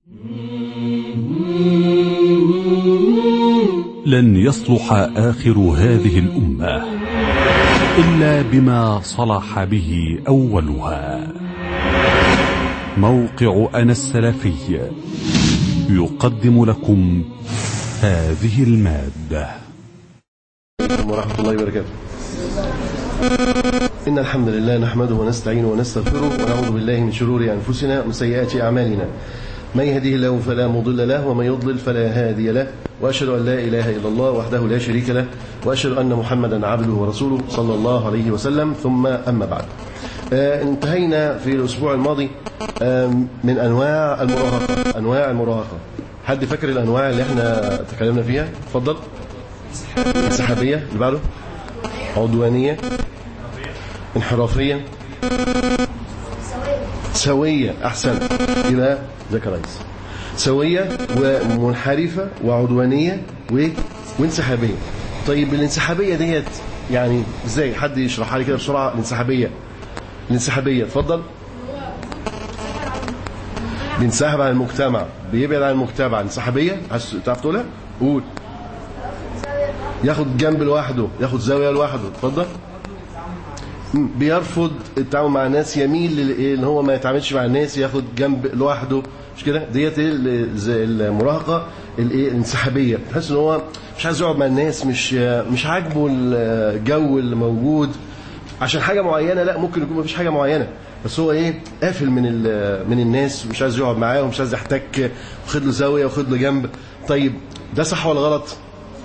لن يصلح آخر هذه الأمة إلا بما صلح به أولها موقع أنا السلفي يقدم لكم هذه المادة ورحمة الله وبركاته إن الحمد لله نحمده ونستعينه ونستغفره ونعوذ بالله من شرور أنفسنا ومن سيئات أعمالنا من يهديه الله فلا مضل له ومن يضلل فلا هادي له وأشهد أن لا إله إلا الله وحده لا شريك له وأشهد أن محمدا عبده ورسوله صلى الله عليه وسلم ثم أما بعد آه انتهينا في الأسبوع الماضي آه من أنواع المراهقة أنواع المراهقة حد فاكر الأنواع اللي احنا تكلمنا فيها اتفضل انسحابية اللي بعده عدوانية انحرافية سوية أحسن يبقى ذاك رئيس سوية ومنحرفة وعدوانية و... وانسحابية طيب الانسحابية ديت يعني ازاي حد يشرحها لي كده بسرعة الانسحابية الانسحابية اتفضل بينسحب عن المجتمع بيبعد عن المجتمع انسحابية تعرف تقولها قول ياخد جنب لوحده ياخد زاوية لوحده اتفضل بيرفض التعامل مع الناس يميل ان هو ما يتعاملش مع الناس ياخد جنب لوحده مش كده ديت المراهقه الايه الانسحابيه تحس ان هو مش عايز يقعد مع الناس مش مش عاجبه الجو اللي موجود عشان حاجه معينه لا ممكن يكون مفيش حاجه معينه بس هو ايه قافل من من الناس مش عايز يقعد معاهم مش عايز يحتك واخد له زاويه واخد له جنب طيب ده صح ولا غلط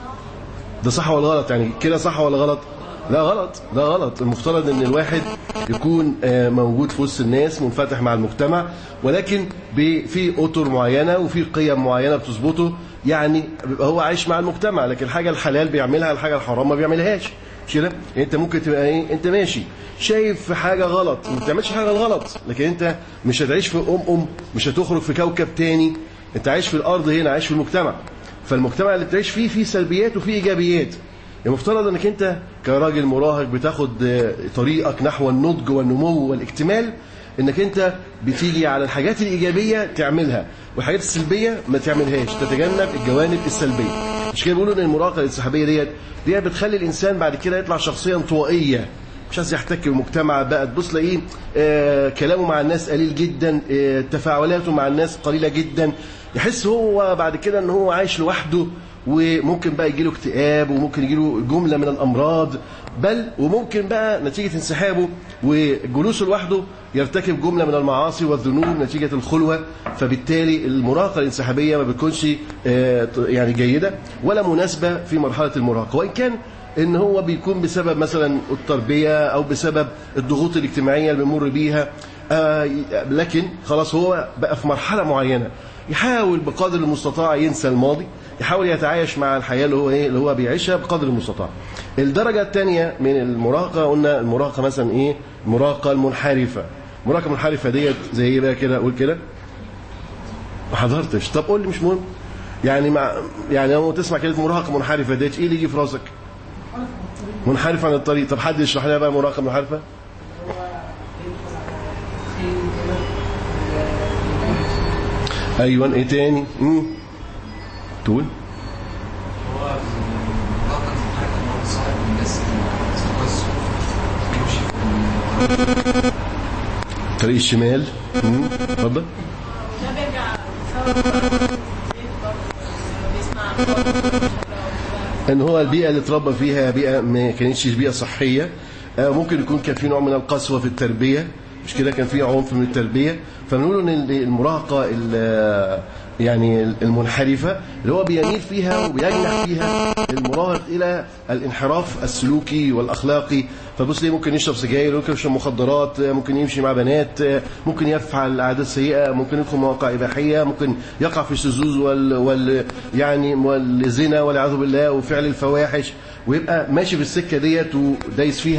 ده صح ولا غلط يعني كده صح ولا غلط لا غلط لا غلط المفترض ان الواحد يكون موجود في وسط الناس منفتح مع المجتمع ولكن في اطر معينه وفي قيم معينه بتظبطه يعني بيبقى هو عايش مع المجتمع لكن الحاجه الحلال بيعملها الحاجه الحرام ما بيعملهاش مش كده انت ممكن تبقى ايه انت ماشي شايف في حاجه غلط ما بتعملش حاجه غلط لكن انت مش هتعيش في ام ام مش هتخرج في كوكب تاني انت عايش في الارض هنا عايش في المجتمع فالمجتمع اللي بتعيش فيه فيه سلبيات وفيه ايجابيات المفترض انك انت كراجل مراهق بتاخد طريقك نحو النضج والنمو والاكتمال انك انت بتيجي على الحاجات الايجابيه تعملها والحاجات السلبيه ما تعملهاش تتجنب الجوانب السلبيه مش كده بيقولوا ان المراهقه الانسحابيه ديت ديت بتخلي الانسان بعد كده يطلع شخصيه انطوائيه مش عايز يحتك بالمجتمع بقى تبص لاقيه آه كلامه مع الناس قليل جدا آه تفاعلاته مع الناس قليله جدا يحس هو بعد كده ان هو عايش لوحده وممكن بقى يجيله اكتئاب وممكن يجيله جملة من الأمراض بل وممكن بقى نتيجة انسحابه وجلوسه لوحده يرتكب جملة من المعاصي والذنوب نتيجة الخلوة فبالتالي المراهقة الانسحابية ما بتكونش يعني جيدة ولا مناسبة في مرحلة المراهقة وإن كان ان هو بيكون بسبب مثلا التربية او بسبب الضغوط الاجتماعية اللي بيمر بيها لكن خلاص هو بقى في مرحلة معينة يحاول بقدر المستطاع ينسى الماضي يحاول يتعايش مع الحياة اللي هو ايه اللي هو بيعيشها بقدر المستطاع الدرجة الثانية من المراهقة قلنا المراهقة مثلا ايه المراهقة المنحرفة المراهقة المنحرفة ديت زي ايه بقى كده اقول كده ما حضرتش طب قول لي مش مهم يعني مع يعني لما تسمع كلمة مراهقة منحرفة ديت ايه اللي يجي في راسك منحرف عن الطريق طب حد يشرح لنا بقى مراهقة منحرفة ايوه ايه تاني امم تقول طريق الشمال اتفضل ان هو البيئه اللي اتربى فيها بيئه ما كانتش بيئه صحيه ممكن يكون كان في نوع من القسوه في التربيه مش كده كان في عنف من التربيه فبنقول ان المراهقه يعني المنحرفة اللي هو بيميل فيها وبيجنح فيها المراهق إلى الانحراف السلوكي والأخلاقي فبص ليه ممكن يشرب سجاير ممكن يشرب مخدرات ممكن يمشي مع بنات ممكن يفعل عادات سيئة ممكن يدخل مواقع إباحية ممكن يقع في الشذوذ وال, وال يعني والزنا والعياذ بالله وفعل الفواحش ويبقى ماشي في السكة ديت ودايس فيها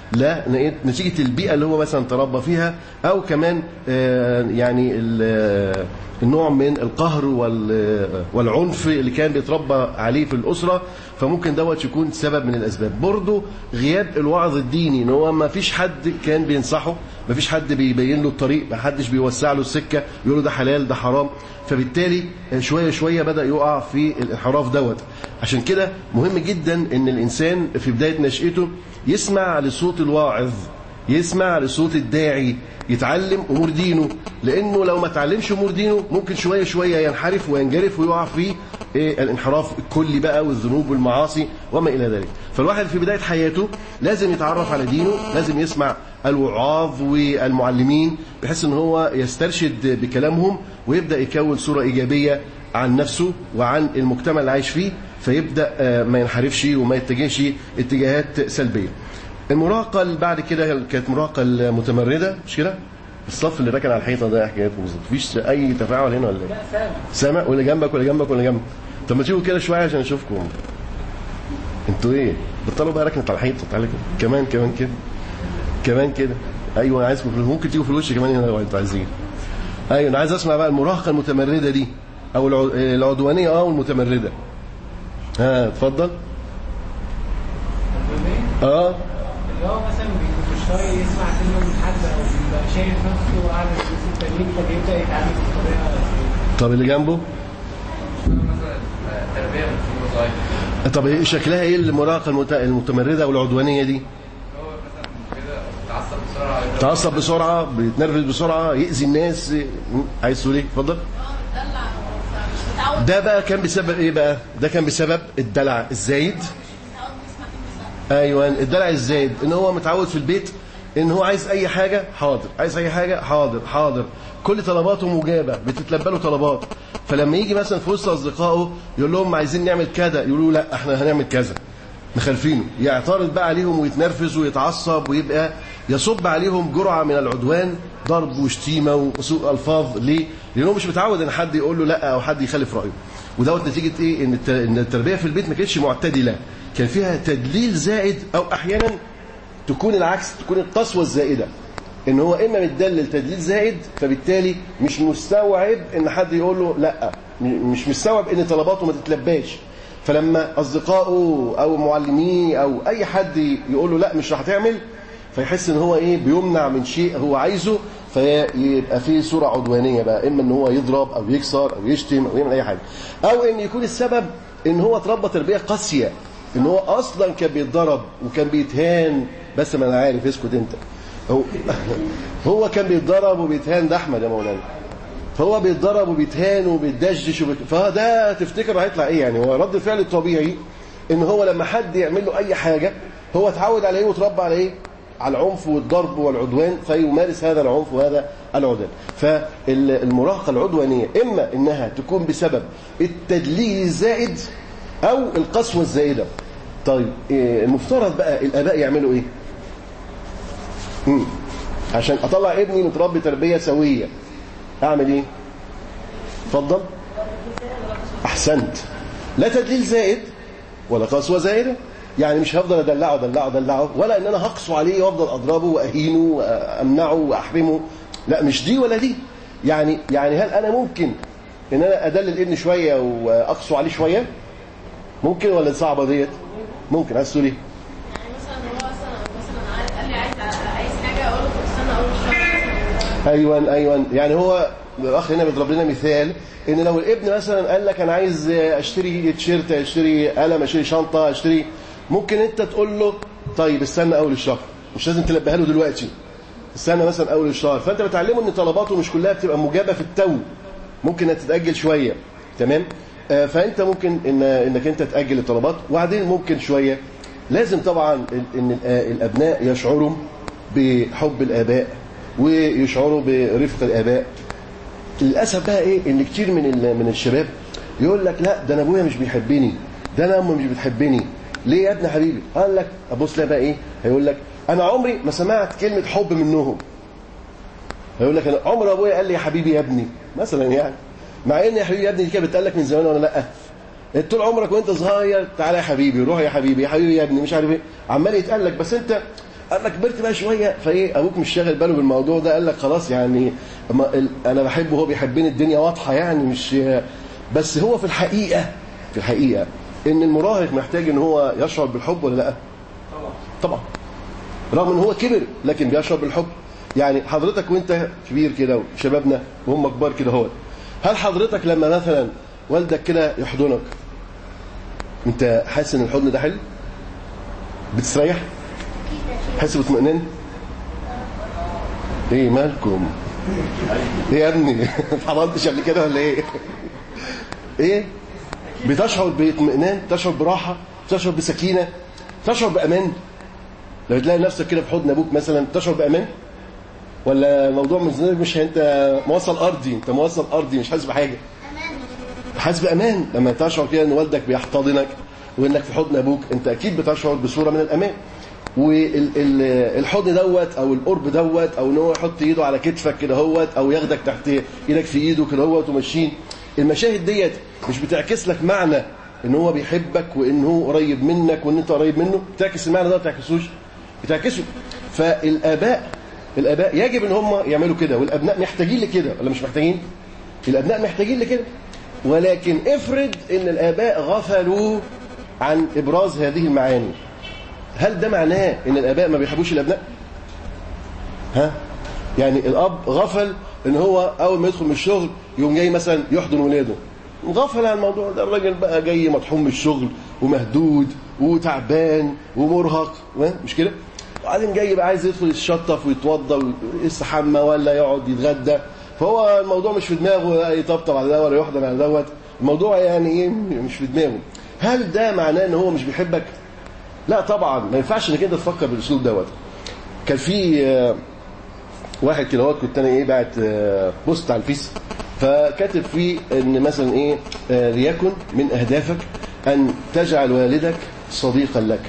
لا نتيجة البيئة اللي هو مثلا تربى فيها أو كمان آه، يعني ال- النوع من القهر وال- والعنف اللي كان بيتربى عليه في الأسرة فممكن دوت يكون سبب من الأسباب برضه غياب الوعظ الديني إن هو ما فيش حد كان بينصحه ما فيش حد بيبين له الطريق ما حدش بيوسع له السكة يقول له ده حلال ده حرام فبالتالي شوية شوية بدأ يقع في الانحراف دوت عشان كده مهم جدا ان الانسان في بداية نشأته يسمع لصوت الواعظ يسمع لصوت الداعي يتعلم امور دينه لانه لو ما تعلمش امور دينه ممكن شويه شويه ينحرف وينجرف ويقع في إيه الانحراف الكلي بقى والذنوب والمعاصي وما الى ذلك فالواحد في بدايه حياته لازم يتعرف على دينه لازم يسمع الوعاظ والمعلمين بحيث ان هو يسترشد بكلامهم ويبدا يكون صوره ايجابيه عن نفسه وعن المجتمع اللي عايش فيه فيبدا آه، ما ينحرفش وما يتجهش اتجاهات سلبيه المراهقة اللي بعد كده كانت مراهقة المتمردة مش كده؟ الصف اللي راكن على الحيطة ده إيه حكايته بالظبط مفيش أي تفاعل هنا ولا إيه؟ سامع ولا جنبك ولا جنبك ولا جنبك طب ما تيجوا كده شوية عشان أشوفكم أنتوا إيه؟ بطلوا بقى ركنت على الحيطة تعالى كده كمان كمان كده كمان كده أيوه أنا عايزكم في ممكن تيجوا في الوش كمان هنا لو أنتوا عايزين أيوه أنا عايز أسمع بقى المراهقة المتمردة دي أو الع- العدوانية أه والمتمردة ها اتفضل اه اللي هو مثلا بيكون مش طايق يسمع كلمه من حد او بيبقى شايف نفسه اعلى من الناس التانيين فبيبدا يتعامل بطريقه طب اللي جنبه مثلا تربيه من سن صغير طب إيه شكلها ايه المراهقه المت- المتمرده والعدوانيه دي هو مثلا كده تعصب بسرعه تعصب بسرعه بيتنرفز بسرعه يأذي الناس م- عايز تقول ايه اتفضل ده بقى كان بسبب ايه بقى ده كان بسبب الدلع الزايد ايوه الدلع الزايد ان هو متعود في البيت ان هو عايز اي حاجه حاضر عايز اي حاجه حاضر حاضر كل طلباته مجابه بتتلبى له طلبات فلما يجي مثلا في وسط اصدقائه يقول لهم عايزين نعمل كذا يقولوا له لا احنا هنعمل كذا مخالفينه يعترض بقى عليهم ويتنرفز ويتعصب ويبقى يصب عليهم جرعه من العدوان ضرب وشتيمه وسوء الفاظ ليه؟ لانه مش متعود ان حد يقول له لا او حد يخالف رايه ودوت نتيجه ايه؟ ان الت- ان التربيه في البيت ما كانتش معتدله كان فيها تدليل زائد او احيانا تكون العكس تكون القسوه الزائده ان هو اما متدلل تدليل زائد فبالتالي مش مستوعب ان حد يقول له لا م- مش مستوعب ان طلباته ما تتلباش فلما اصدقائه او معلميه او اي حد يقول له لا مش راح تعمل فيحس ان هو ايه بيمنع من شيء هو عايزه فيبقى فيه صوره عدوانيه بقى اما ان هو يضرب او يكسر او يشتم او يعمل اي حاجه او ان يكون السبب ان هو اتربى تربيه قاسيه ان هو اصلا كان بيتضرب وكان بيتهان بس ما انا عارف اسكت انت هو هو كان بيتضرب وبيتهان ده احمد يا مولانا فهو بيتضرب وبيتهان وبيتدشش وبيت... فده تفتكر هيطلع ايه يعني هو رد الفعل الطبيعي ان هو لما حد يعمل له اي حاجه هو اتعود على ايه وتربى على ايه على العنف والضرب والعدوان فيمارس هذا العنف وهذا العدوان فالمراهقه العدوانيه اما انها تكون بسبب التدليل الزائد او القسوه الزائده طيب إيه المفترض بقى الاباء يعملوا ايه مم. عشان اطلع ابني متربي تربيه سويه اعمل ايه اتفضل احسنت لا تدليل زائد ولا قسوه زائده يعني مش هفضل ادلعه ادلعه ادلعه ولا ان انا هقسو عليه وافضل اضربه واهينه وامنعه واحرمه لا مش دي ولا دي يعني يعني هل انا ممكن ان انا ادلل ابني شويه واقسو عليه شويه ممكن ولا صعبه ديت ممكن عايز تقول ايه يعني مثلا هو مثلا مثلا عايز- قال لي عايز عايز حاجه اقول له طب استنى اول الشهر مثلا ايوه ايوه يعني هو الاخ هنا بيضرب لنا مثال ان لو الابن مثلا قال لك انا عايز اشتري تيشيرت اشتري قلم اشتري شنطه اشتري ممكن انت تقول له طيب استنى اول الشهر مش لازم تلبيها له دلوقتي استنى مثلا اول الشهر فانت بتعلمه ان طلباته مش كلها بتبقى مجابه في التو ممكن انها تتاجل شويه تمام آه، فانت ممكن ان انك انت تاجل الطلبات وبعدين ممكن شويه لازم طبعا ال- ان ال- الابناء يشعروا بحب الاباء ويشعروا برفق الاباء للاسف بقى ايه ان كتير من ال- من الشباب يقول لك لا ده انا ابويا مش بيحبني ده انا امي مش بتحبني ليه يا ابن حبيبي قال لك ابص لها بقى ايه هيقول لك انا عمري ما سمعت كلمه حب منهم هيقول لك انا عمر ابويا قال لي يا حبيبي يا ابني مثلا يعني مع ان يا حبيبي يا ابني دي كانت بتقال لك من زمان ولا لا انت طول عمرك وانت صغير تعالى يا حبيبي روح يا حبيبي يا حبيبي يا ابني مش عارف ايه عمال يتقال لك بس انت اما كبرت بقى شويه فايه ابوك مش شاغل باله بالموضوع ده قال لك خلاص يعني ما ال- انا بحبه وهو بيحبني الدنيا واضحه يعني مش بس هو في الحقيقه في الحقيقه ان المراهق محتاج ان هو يشعر بالحب ولا لا طبعا طبعا رغم ان هو كبر لكن بيشعر بالحب يعني حضرتك وانت كبير كده وشبابنا وهم كبار كده هو هل حضرتك لما مثلا والدك كده يحضنك انت حاسس ان الحضن ده حلو بتستريح حاسس باطمئنان ايه مالكم ايه يا ابني ما اتحضنتش قبل كده ولا ايه ايه بتشعر باطمئنان تشعر براحه تشعر بسكينه تشعر بامان لو تلاقي نفسك كده في حضن ابوك مثلا تشعر بامان ولا الموضوع مش مش انت موصل ارضي انت موصل ارضي مش حاسس بحاجه حاسس بامان لما تشعر كده ان والدك بيحتضنك وانك في حضن ابوك انت اكيد بتشعر بصوره من الامان والحضن دوت او القرب دوت او ان هو يحط ايده على كتفك كده هوت او ياخدك تحت ايدك في ايده كده هوت وماشيين المشاهد ديت مش بتعكس لك معنى ان هو بيحبك وان هو قريب منك وان انت قريب منه بتعكس المعنى ده ما بتعكسوش بتعكسه فالاباء الاباء يجب ان هم يعملوا كده والابناء محتاجين لكده ولا مش محتاجين الابناء محتاجين لكده ولكن افرض ان الاباء غفلوا عن ابراز هذه المعاني هل ده معناه ان الاباء ما بيحبوش الابناء ها يعني الاب غفل ان هو اول ما يدخل من الشغل يقوم جاي مثلا يحضن ولاده غفل عن الموضوع ده الراجل بقى جاي مطحون من الشغل ومهدود وتعبان ومرهق ها؟ مش كده وبعدين جاي بقى عايز يدخل يتشطف ويتوضى ويستحمى ولا يقعد يتغدى فهو الموضوع مش في دماغه لا يطبطب على ده ولا يحضن على دوت الموضوع يعني ايه مش في دماغه هل ده معناه ان هو مش بيحبك لا طبعا ما ينفعش انك انت تفكر بالاسلوب دوت كان في آه، واحد كده هوت كنت انا ايه بعت آه، بوست على الفيس فكاتب فيه ان مثلا ايه آه، ليكن من اهدافك ان تجعل والدك صديقا لك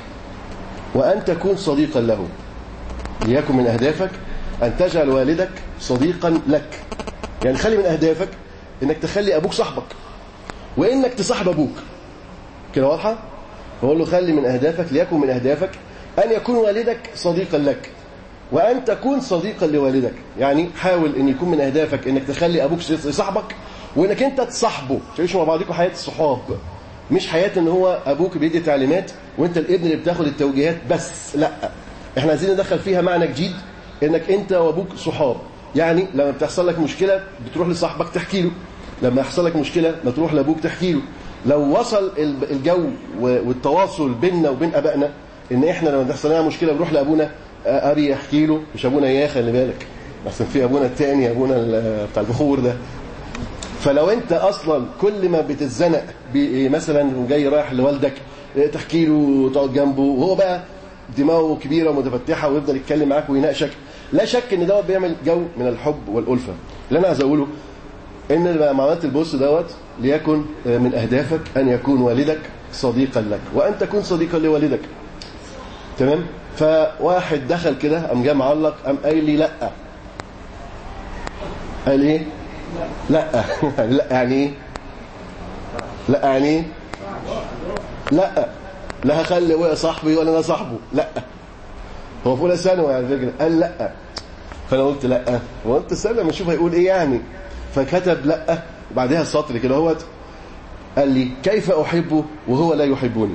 وان تكون صديقا له ليكن من اهدافك ان تجعل والدك صديقا لك يعني خلي من اهدافك انك تخلي ابوك صاحبك وانك تصاحب ابوك كده واضحه بقول له خلي من اهدافك ليكن من اهدافك ان يكون والدك صديقا لك وان تكون صديقا لوالدك يعني حاول ان يكون من اهدافك انك تخلي ابوك صاحبك وانك انت تصاحبه تعيشوا مع بعضكم حياه الصحاب مش حياه ان هو ابوك بيدي تعليمات وانت الابن اللي بتاخد التوجيهات بس لا احنا عايزين ندخل فيها معنى جديد انك انت وابوك صحاب يعني لما بتحصل لك مشكله بتروح لصاحبك تحكي له لما يحصل لك مشكله ما تروح لابوك تحكي له لو وصل ال- الجو و- والتواصل بيننا وبين ابائنا ان احنا لما تحصل لنا مشكله بنروح لابونا آه، ابي يحكي له مش ابونا اياه خلي بالك احسن في ابونا الثاني ابونا ال- بتاع البخور ده فلو انت اصلا كل ما بتتزنق ب- مثلا جاي رايح لوالدك اه، تحكي له وتقعد جنبه وهو بقى دماغه كبيره ومتفتحه ويفضل يتكلم معاك ويناقشك لا شك ان دوت بيعمل جو من الحب والالفه اللي انا عايز اقوله ان لما عملت البوست دوت ليكن اه، من اهدافك ان يكون والدك صديقا لك وان تكون صديقا لوالدك تمام فواحد دخل كده قام جه معلق قام قايل لي لا قال ايه لا لا يعني ايه لا يعني ايه لا لا هخلي ابويا صاحبي ولا انا صاحبه لا هو في اولى ثانوي على فكره قال لا فانا قلت لا هو انت استنى ما نشوف هيقول ايه يعني فكتب لا وبعدها السطر كده اهوت قال لي كيف احبه وهو لا يحبني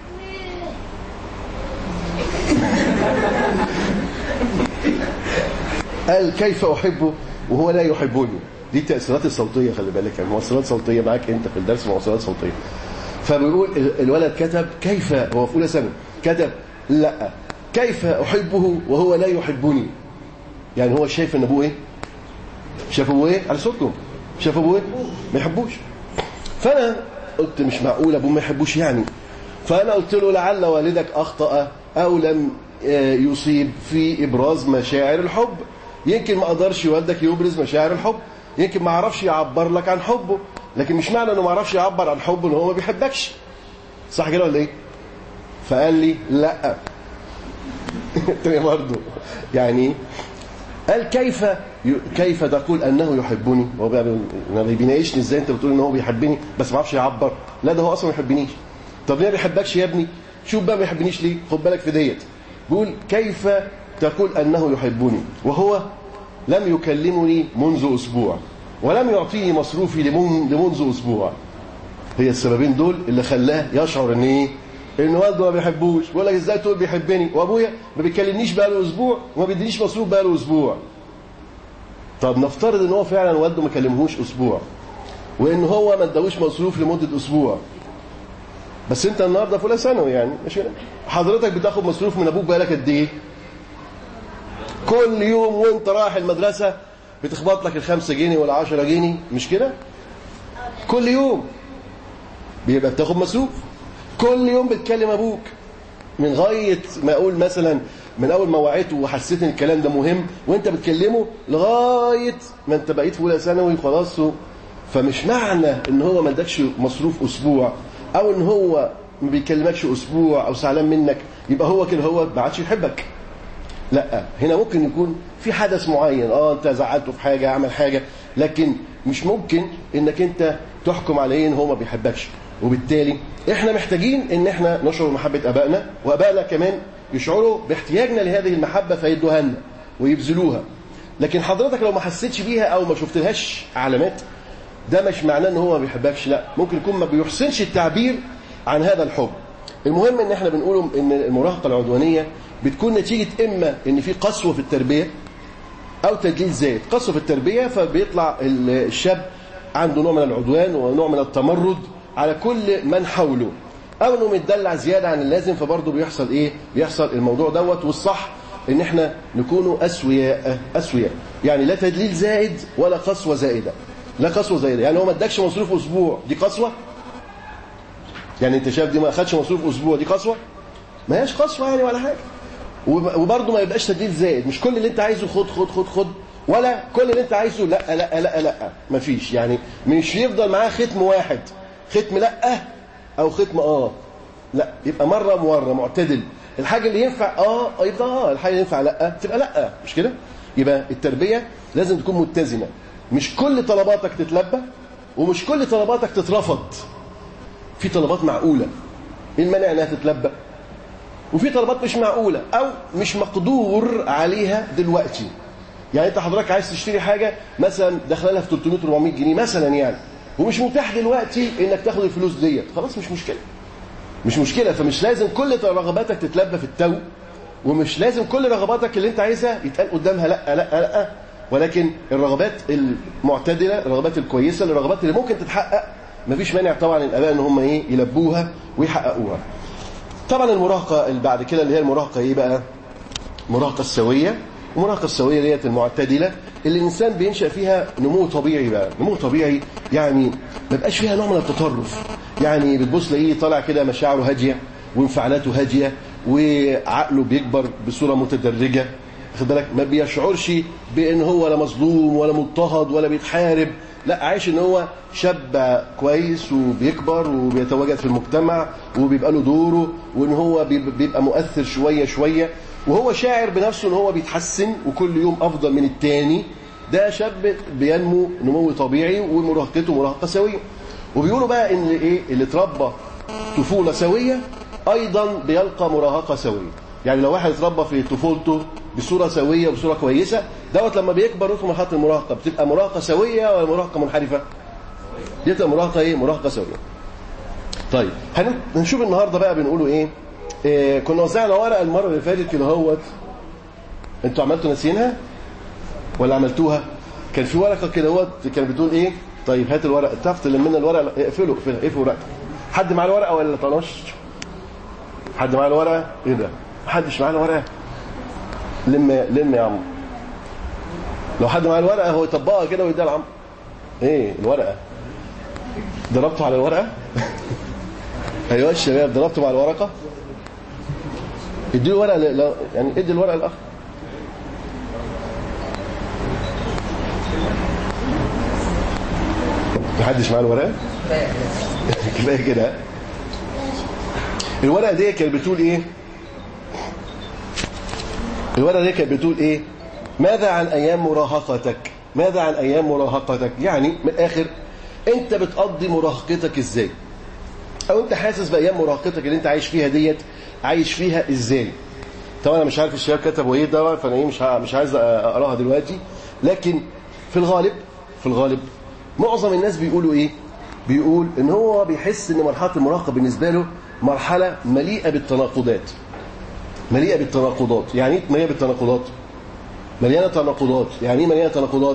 قال كيف احبه وهو لا يحبني دي التاثيرات الصوتيه خلي بالك يعني مؤثرات صوتيه معاك انت في الدرس مؤثرات صوتيه فبيقول ال- الولد كتب كيف هو في اولى ثانوي كتب لا كيف احبه وهو لا يحبني يعني هو شايف ان ابوه ايه شاف ابوه ايه على صوتكم شاف ابوه ايه ما يحبوش فانا قلت مش معقول ابوه ما يحبوش يعني فانا قلت له لعل والدك اخطا او لم آه، يصيب في ابراز مشاعر الحب يمكن ما قدرش والدك يبرز مشاعر الحب يمكن ما عرفش يعبر لك عن حبه لكن مش معنى انه ما عرفش يعبر عن حبه ان هو ما بيحبكش صح كده ولا ايه فقال لي لا التاني برضه يعني قال كيف ي... كيف تقول انه يحبني هو بقى بي- ما بيناقشني ازاي انت بتقول ان هو بيحبني بس ما اعرفش يعبر لا ده هو اصلا ما يحبنيش طب ليه ما بيحبكش يا ابني شوف بقى ما بيحبنيش ليه خد بالك في ديت بيقول كيف تقول أنه يحبني وهو لم يكلمني منذ أسبوع ولم يعطيني مصروفي لمن- لمنذ أسبوع هي السببين دول اللي خلاه يشعر ان ايه ان والده ما بيحبوش بيقول لك ازاي تقول بيحبني وابويا ما بيكلمنيش بقاله اسبوع وما بيدينيش مصروف بقاله اسبوع طب نفترض ان هو فعلا والده ما كلمهوش اسبوع وان هو ما اداهوش مصروف لمده اسبوع بس انت النهارده في اولى ثانوي يعني مش كده حضرتك بتاخد مصروف من ابوك بقالك قد ايه كل يوم وانت رايح المدرسه بتخبط لك الخمسة جنيه ولا عشرة جنيه مش كده كل يوم بيبقى بتاخد مصروف كل يوم بتكلم ابوك من غايه ما اقول مثلا من اول ما وعيته وحسيت ان الكلام ده مهم وانت بتكلمه لغايه ما انت بقيت في اولى ثانوي خلاص و- فمش معنى ان هو ما ادكش مصروف اسبوع او ان هو ما بيكلمكش اسبوع او زعلان منك يبقى هو كده هو ما عادش يحبك لا هنا ممكن يكون في حدث معين اه انت زعلته في حاجه عمل حاجه لكن مش ممكن انك انت تحكم عليه ان هو ما بيحبكش وبالتالي احنا محتاجين ان احنا نشعر بمحبه ابائنا وابائنا كمان يشعروا باحتياجنا لهذه المحبه فيدوها لنا ويبذلوها لكن حضرتك لو ما حسيتش بيها او ما شفتلهاش علامات ده مش معناه ان هو ما بيحبكش لا ممكن يكون ما بيحسنش التعبير عن هذا الحب المهم ان احنا بنقوله ان المراهقه العدوانيه بتكون نتيجه اما ان في قسوه في التربيه او تدليل زائد قسوه في التربيه فبيطلع الشاب عنده نوع من العدوان ونوع من التمرد على كل من حوله او انه متدلع زياده عن اللازم فبرضه بيحصل ايه بيحصل الموضوع دوت والصح ان احنا نكونوا اسوياء اسوياء يعني لا تدليل زائد ولا قسوه زائده لا قسوه زائده يعني هو ما ادكش مصروف اسبوع دي قسوه يعني انت شايف دي ما اخدش مصروف اسبوع دي قسوه ما هياش قسوه يعني ولا حاجه وب- وبرضه ما يبقاش تدليل زائد مش كل اللي انت عايزه خد خد خد خد ولا كل اللي انت عايزه لا لا لا لا مفيش يعني مش يفضل معاه ختم واحد ختم لا او ختم اه لا يبقى مره مره معتدل الحاجه اللي ينفع اه يبقى اه الحاجه اللي ينفع لا تبقى لا مش كده يبقى التربيه لازم تكون متزنه مش كل طلباتك تتلبى ومش كل طلباتك تترفض في طلبات معقوله ايه المانع انها تتلبى وفي طلبات مش معقولة أو مش مقدور عليها دلوقتي يعني أنت حضرتك عايز تشتري حاجة مثلا داخلها في 300 400 جنيه مثلا يعني ومش متاح دلوقتي إنك تاخد الفلوس ديت خلاص مش مشكلة مش مشكلة فمش لازم كل رغباتك تتلبى في التو ومش لازم كل رغباتك اللي أنت عايزها يتقال قدامها لا لا لا ولكن الرغبات المعتدلة الرغبات الكويسة الرغبات اللي ممكن تتحقق مفيش مانع طبعا الآباء إن هم إيه يلبوها ويحققوها طبعا المراهقة اللي بعد كده اللي هي المراهقة ايه بقى المراهقة السوية المراهقة السوية ديت المعتدلة اللي الإنسان بينشأ فيها نمو طبيعي بقى نمو طبيعي يعني ما بقاش فيها نوع من التطرف يعني بتبص تلاقيه طالع كده مشاعره هادية وانفعالاته هادية وعقله بيكبر بصورة متدرجة خد بالك ما بيشعرش بان هو لا مظلوم ولا مضطهد ولا بيتحارب لا عايش ان هو شاب كويس وبيكبر وبيتواجد في المجتمع وبيبقى له دوره وان هو بيب- بيبقى مؤثر شويه شويه وهو شاعر بنفسه ان هو بيتحسن وكل يوم افضل من التاني ده شاب بينمو نمو طبيعي ومراهقته مراهقه سويه وبيقولوا بقى ان ايه اللي اتربى طفوله سويه ايضا بيلقى مراهقه سويه يعني لو واحد اتربى في طفولته بصوره سويه وبصوره كويسه دوت لما بيكبر يدخل مرحله المراهقه بتبقى مراهقه سويه ولا مراهقه منحرفه؟ دي بتبقى مراهقه ايه؟ مراهقه سويه. طيب هن- هنشوف النهارده بقى بنقولوا ايه؟ إيه كنا وزعنا ورقه المره اللي فاتت كده اهوت انتوا عملتوا ناسيينها؟ ولا عملتوها؟ كان في ورقه كده اهوت كانت بتقول ايه؟ طيب هات الورقه تعرف تلم لنا الورقه اقفلوا اقفلوا اقفلوا الورقه حد معاه الورقه ولا طنش؟ حد معاه الورقه؟ ايه ده؟ محدش معاه الورقه؟ لم لم يا عم لو حد معاه الورقه هو يطبقها كده ويديها لعم ايه الورقه ضربته على الورقه ايوه الشباب ضربتوا على الورقه اديله الورقه ل- ل- يعني ادي الورقه للاخ محدش معاه الورقه كفايه كده الورقه دي كانت بتقول ايه الورقه دي كانت بتقول ايه ماذا عن ايام مراهقتك ماذا عن ايام مراهقتك يعني من الاخر انت بتقضي مراهقتك ازاي او انت حاسس بايام مراهقتك اللي انت عايش فيها ديت عايش فيها ازاي طبعا انا مش عارف الشباب كتبوا ايه ده فانا ايه مش ع- مش عايز اقراها دلوقتي لكن في الغالب في الغالب معظم الناس بيقولوا ايه بيقول ان هو بيحس ان مرحله المراهقه بالنسبه له مرحله مليئه بالتناقضات مليئه بالتناقضات يعني ايه مليئه بالتناقضات مليانه تناقضات يعني ايه مليانه تناقضات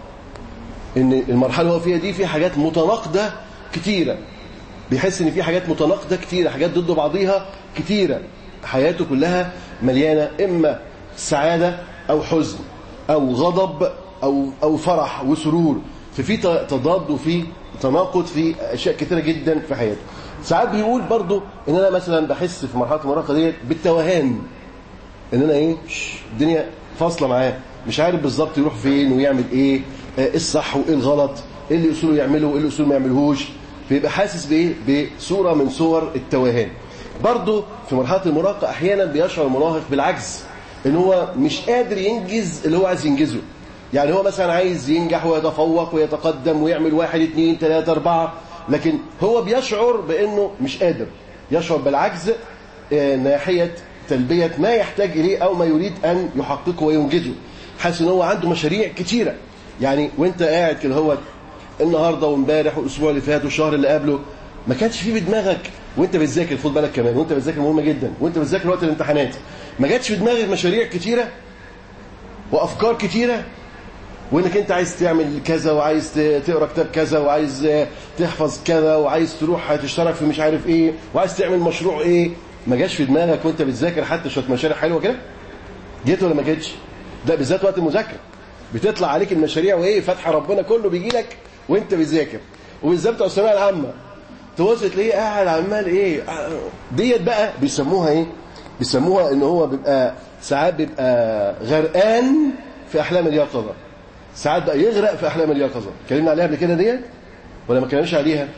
ان المرحله اللي هو فيها دي في حاجات متناقضه كتيره بيحس ان في حاجات متناقضه كتيره حاجات ضد بعضيها كتيره حياته كلها مليانه اما سعاده او حزن او غضب او او فرح وسرور ففي ت- تضاد وفي تناقض في اشياء كتيره جدا في حياته ساعات بيقول برضو ان انا مثلا بحس في مرحله المراهقه ديت بالتوهان ان انا ايه ش- الدنيا فاصله معاه مش عارف بالظبط يروح فين ويعمل ايه آه، ايه الصح وايه الغلط ايه اللي اصوله يعمله وايه اللي اصوله ما يعملهوش فيبقى حاسس بايه بصوره من صور التوهان برضه في مرحله المراهقه احيانا بيشعر المراهق بالعجز ان هو مش قادر ينجز اللي هو عايز ينجزه يعني هو مثلا عايز ينجح ويتفوق ويتقدم ويعمل واحد اتنين تلاته اربعه لكن هو بيشعر بانه مش قادر يشعر بالعجز آه، ناحيه تلبيه ما يحتاج اليه او ما يريد ان يحققه وينجزه حاسس ان هو عنده مشاريع كتيره يعني وانت قاعد كده هو النهارده وامبارح والاسبوع اللي فات والشهر اللي قبله ما كانش في في دماغك وانت بتذاكر خد بالك كمان وانت بتذاكر مهمه جدا وانت بتذاكر وقت الامتحانات ما جاتش في دماغك مشاريع كتيره وافكار كتيره وانك انت عايز تعمل كذا وعايز ت- تقرا كتاب كذا وعايز آه، تحفظ كذا وعايز تروح تشترك في مش عارف ايه وعايز تعمل مشروع ايه ما جاش في دماغك وانت بتذاكر حتى شويه مشاريع حلوه كده جيت ولا ما جيتش ده بالذات وقت المذاكره بتطلع عليك المشاريع وايه فتح ربنا كله بيجي لك وانت بتذاكر وبالذات بتوع الثانويه العامه تبص تلاقيه قاعد عمال ايه آه، ديت بقى بيسموها ايه بيسموها ان هو بيبقى ساعات بيبقى غرقان في احلام اليقظه ساعات بقى يغرق في احلام اليقظه اتكلمنا عليها قبل كده ديت ولا ما اتكلمناش عليها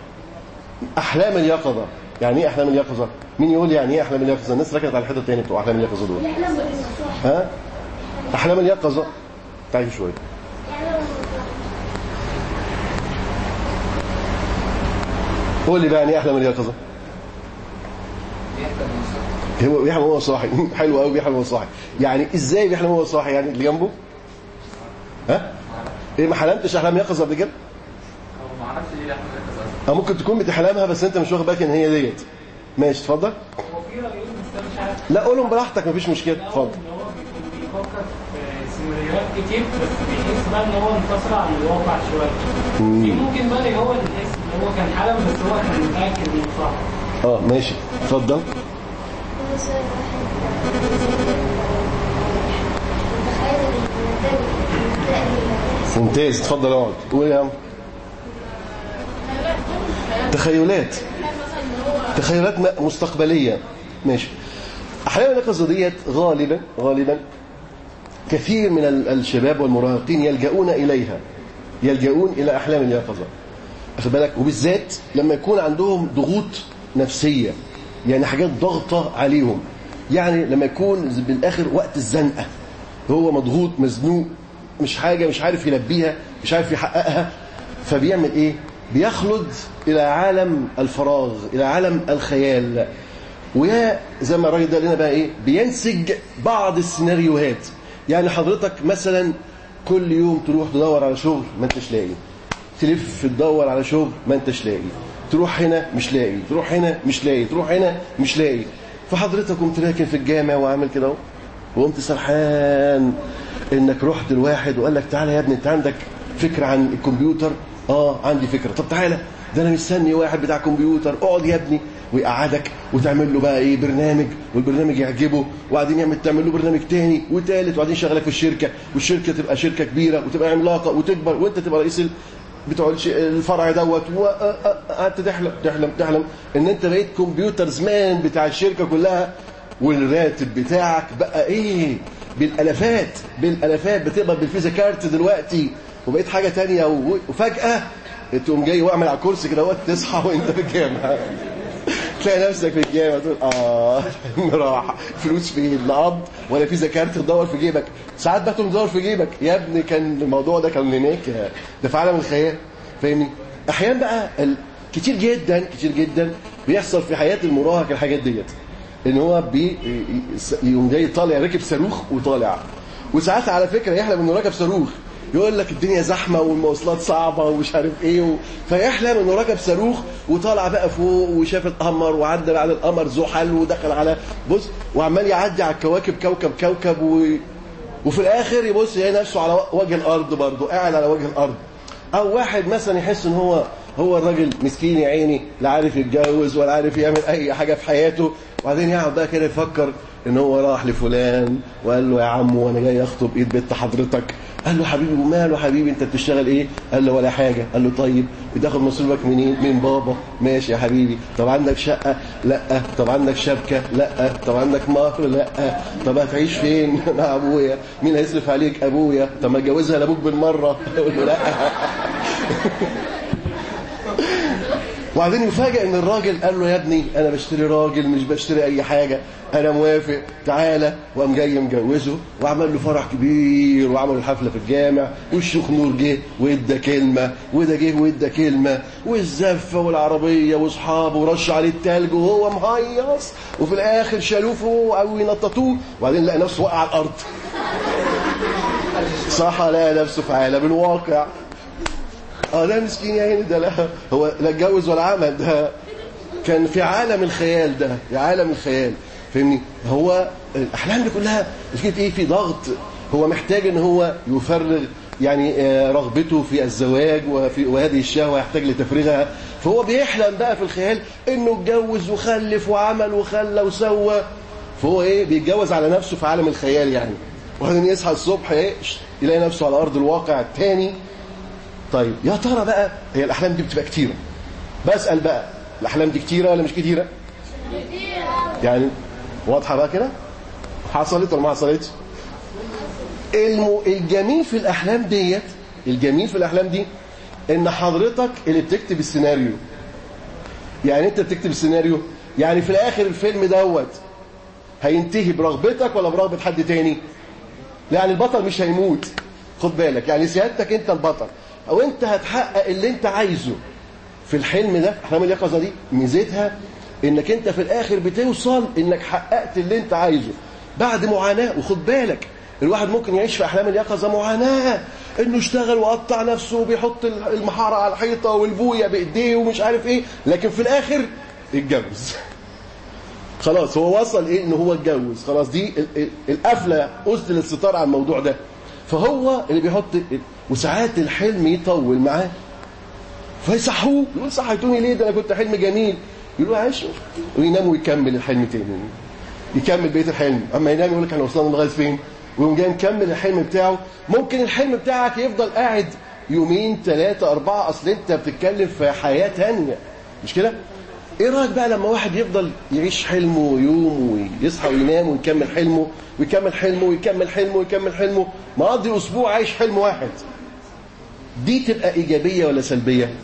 احلام اليقظه يعني ايه احلام اليقظه مين يقول يعني ايه احلام اليقظه الناس ركزت على الحته الثانيه بتوع احلام اليقظه دول يحلم بالصح ها احلام اليقظه تعالي شويه قول لي بقى يعني ايه احلام اليقظه هو بيحلم وهو صاحي حلو قوي بيحلم وهو صاحي يعني ازاي بيحلم وهو صاحي يعني اللي جنبه ها ايه ما حلمتش احلام يقظه قبل كده هو ما اعرفش ليه الاحمد ركز اصلا او ممكن تكون بتحلمها بس انت مش واخد بالك ان هي ديت ماشي اتفضل هو في رأيين بس انا مش عارف لا قولهم براحتك مفيش مشكله الأول اتفضل ان هو بيكون بيفكر في سيناريوهات كتير بس بيحس بقى ان هو انفصل عن الواقع شويه في ممكن بقى هو اللي يحس ان هو كان حلم بس هو كان متاكد انه صح اه ماشي اتفضل مثلا واحد متخيل النتائج ممتاز اتفضل اقعد قول يا عم تخيلات تخيلات م- مستقبليه ماشي احلام اليقظه ديت غالبا غالبا كثير من ال- الشباب والمراهقين يلجؤون اليها يلجؤون الى احلام اليقظه واخد بالك وبالذات لما يكون عندهم ضغوط نفسيه يعني حاجات ضغطه عليهم يعني لما يكون ز- بالاخر وقت الزنقه هو مضغوط مزنوق مش حاجه مش عارف يلبيها مش عارف يحققها فبيعمل ايه بيخلد الى عالم الفراغ الى عالم الخيال ويا زي ما الراجل ده قال لنا بقى ايه بينسج بعض السيناريوهات يعني حضرتك مثلا كل يوم تروح تدور على شغل ما انتش لاقي تلف تدور على شغل ما انتش لاقي تروح هنا مش لاقي تروح هنا مش لاقي تروح هنا مش لاقي فحضرتك قمت راكن في الجامع وعامل كده اهو وقمت سرحان انك رحت لواحد وقال لك تعالى يا ابني انت عندك فكره عن الكمبيوتر اه عندي فكره طب تعالى ده انا مستني واحد بتاع كمبيوتر اقعد يا ابني ويقعدك وتعمل له بقى ايه برنامج والبرنامج يعجبه وبعدين يعمل تعمل له برنامج تاني وتالت وبعدين يشغلك في الشركه والشركه تبقى شركه كبيره وتبقى عملاقه وتكبر وانت تبقى رئيس ال- بتوع الش- الفرع دوت وقعدت تحلم تحلم تحلم ان انت بقيت كمبيوتر زمان بتاع الشركه كلها والراتب بتاعك بقى ايه بالالافات بالالافات بتقبض بالفيزا كارت دلوقتي وبقيت حاجه تانية و- وفجاه تقوم جاي واعمل على الكرسي كده وقت تصحى وانت في الجامعه تلاقي نفسك في الجامعه تقول اه راح فلوس فين لا قبض ولا فيزا كارت تدور في جيبك ساعات بقى تقوم تدور في جيبك يا ابني كان الموضوع ده كان هناك ده في عالم الخيال فاهمني احيانا بقى ال... كتير جدا كتير جدا بيحصل في حياه المراهق الحاجات ديت ان هو بي يقوم جاي طالع راكب صاروخ وطالع وساعات على فكره يحلم انه راكب صاروخ يقول لك الدنيا زحمه والمواصلات صعبه ومش عارف ايه و... فيحلم انه راكب صاروخ وطالع بقى فوق وشاف القمر وعدى بعد القمر زحل ودخل على بص وعمال يعدي على الكواكب كوكب كوكب و... وفي الاخر يبص يلاقي نفسه على وجه الارض برضه قاعد على وجه الارض او واحد مثلا يحس ان هو هو الراجل مسكين يا عيني لا عارف يتجوز ولا عارف يعمل اي حاجه في حياته وبعدين يقعد بقى كده يفكر ان هو راح لفلان وقال له يا عم وانا جاي اخطب ايد بنت حضرتك قال له حبيبي وماله حبيبي انت بتشتغل ايه قال له ولا حاجه قال له طيب بتاخد مصروفك منين من بابا ماشي يا حبيبي طب عندك شقه لا طب عندك شبكه لا طب عندك مهر لا طب هتعيش فين مع ابويا مين هيصرف عليك ابويا طب ما اتجوزها لابوك بالمره يقول له لا وبعدين يفاجئ ان الراجل قال له يا ابني انا بشتري راجل مش بشتري اي حاجه انا موافق تعالى وقام جاي مجوزه وعمل له فرح كبير وعملوا الحفله في الجامع والشيخ نور جه وادى كلمه وده جه وادى كلمه والزفه والعربيه واصحابه ورش عليه التلج وهو مهيص وفي الاخر شالوه فوق او ينططوه وبعدين لقى نفسه وقع على الارض صح لقى نفسه في عالم الواقع اه ده مسكين يا عيني ده لا هو لا اتجوز ولا عمل ده كان في عالم الخيال ده في عالم الخيال فاهمني هو الاحلام دي كلها مشكله ايه في ضغط هو محتاج ان هو يفرغ يعني آه، رغبته في الزواج وفي وهذه الشهوه يحتاج لتفريغها فهو بيحلم بقى في الخيال انه اتجوز وخلف وعمل وخلى وسوى فهو ايه بيتجوز على نفسه في عالم الخيال يعني وبعدين يصحى الصبح ايه يلاقي نفسه على ارض الواقع التاني طيب يا ترى بقى هي الاحلام دي بتبقى كتيره بسال بقى الاحلام دي كتيره ولا مش كتيره يعني واضحه بقى كده حصلت ولا ما حصلتش الم... الجميل في الاحلام ديت الجميل في الاحلام دي ان حضرتك اللي بتكتب السيناريو يعني انت بتكتب السيناريو يعني في الاخر الفيلم دوت هينتهي برغبتك ولا برغبه حد تاني يعني البطل مش هيموت خد بالك يعني سيادتك انت البطل او انت هتحقق اللي انت عايزه في الحلم ده احلام اليقظه دي ميزتها انك انت في الاخر بتوصل انك حققت اللي انت عايزه بعد معاناه وخد بالك الواحد ممكن يعيش في احلام اليقظه معاناه انه اشتغل وقطع نفسه وبيحط المحاره على الحيطه والبويه بايديه ومش عارف ايه لكن في الاخر اتجوز خلاص هو وصل ايه ان هو اتجوز خلاص دي ال- ال- القفله اسدل الستار على الموضوع ده فهو اللي بيحط وساعات الحلم يطول معاه فيصحوه يقول صحيتوني ليه ده انا كنت حلم جميل يقولوا عايش وينام ويكمل الحلم تاني يكمل بقيه الحلم اما ينام يقول لك احنا وصلنا لغايه فين ويقوم جاي مكمل الحلم بتاعه ممكن الحلم بتاعك يفضل قاعد يومين ثلاثة أربعة أصل أنت بتتكلم في حياة تانية مش كده؟ إيه رأيك بقى لما واحد يفضل يعيش حلمه يوم ويصحى وينام ويكمل حلمه ويكمل حلمه ويكمل حلمه ويكمل حلمه مقضي أسبوع عايش حلم واحد دي تبقى إيجابية ولا سلبية؟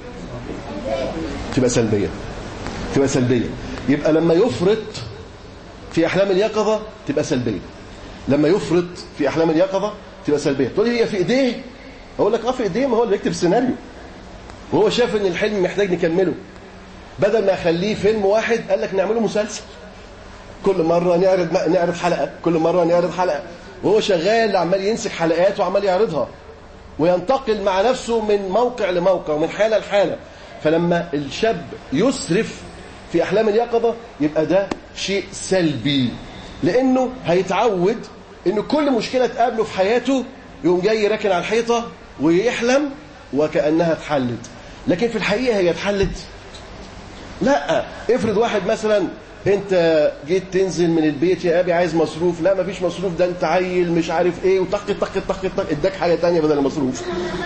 تبقى سلبية تبقى سلبية يبقى لما يفرط في أحلام اليقظة تبقى سلبية لما يفرط في أحلام اليقظة تبقى سلبية تقول لي هي في إيديه أقول لك أه في إيديه ما هو اللي بيكتب السيناريو وهو شاف إن الحلم محتاج نكمله بدل ما أخليه فيلم واحد قال لك نعمله مسلسل كل مرة نعرض نعرض حلقة كل مرة نعرض حلقة وهو شغال عمال يمسك حلقات وعمال يعرضها وينتقل مع نفسه من موقع لموقع ومن حالة لحالة فلما الشاب يسرف في أحلام اليقظة يبقى ده شيء سلبي لأنه هيتعود إن كل مشكلة تقابله في حياته يقوم جاي راكن على الحيطة ويحلم وكأنها اتحلت لكن في الحقيقة هي اتحلت لا افرض واحد مثلا انت جيت تنزل من البيت يا ابي عايز مصروف لا مفيش مصروف ده انت عيل مش عارف ايه وطق طق طق طق اداك حاجه تانية بدل المصروف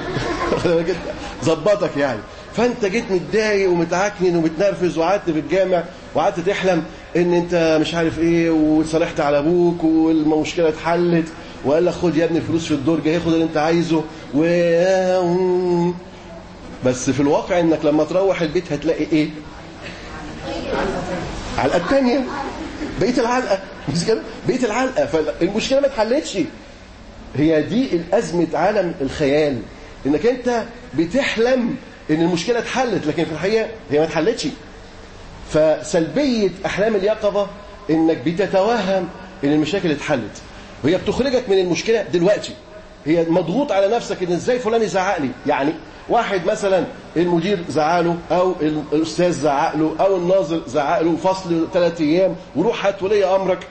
ظبطك يعني فانت جيت متضايق ومتعكنن ومتنرفز وقعدت في الجامع وقعدت تحلم ان انت مش عارف ايه وصالحت على ابوك والمشكله اتحلت وقال لك خد يا ابني الفلوس في الدرج هاخد اللي انت عايزه و بس في الواقع انك لما تروح البيت هتلاقي ايه علقه الثانيه بقيه العلقه مش كده بقيه العلقه فالمشكله ما اتحلتش هي دي الازمه عالم الخيال انك انت بتحلم ان المشكله اتحلت لكن في الحقيقه هي ما اتحلتش فسلبيه احلام اليقظه انك بتتوهم ان المشاكل اتحلت وهي بتخرجك من المشكله دلوقتي هي مضغوط على نفسك ان ازاي فلان يزعق لي يعني واحد مثلا المدير زعله او ال- الاستاذ زعق له او الناظر زعق له فصل ثلاث ايام وروح هات ولي امرك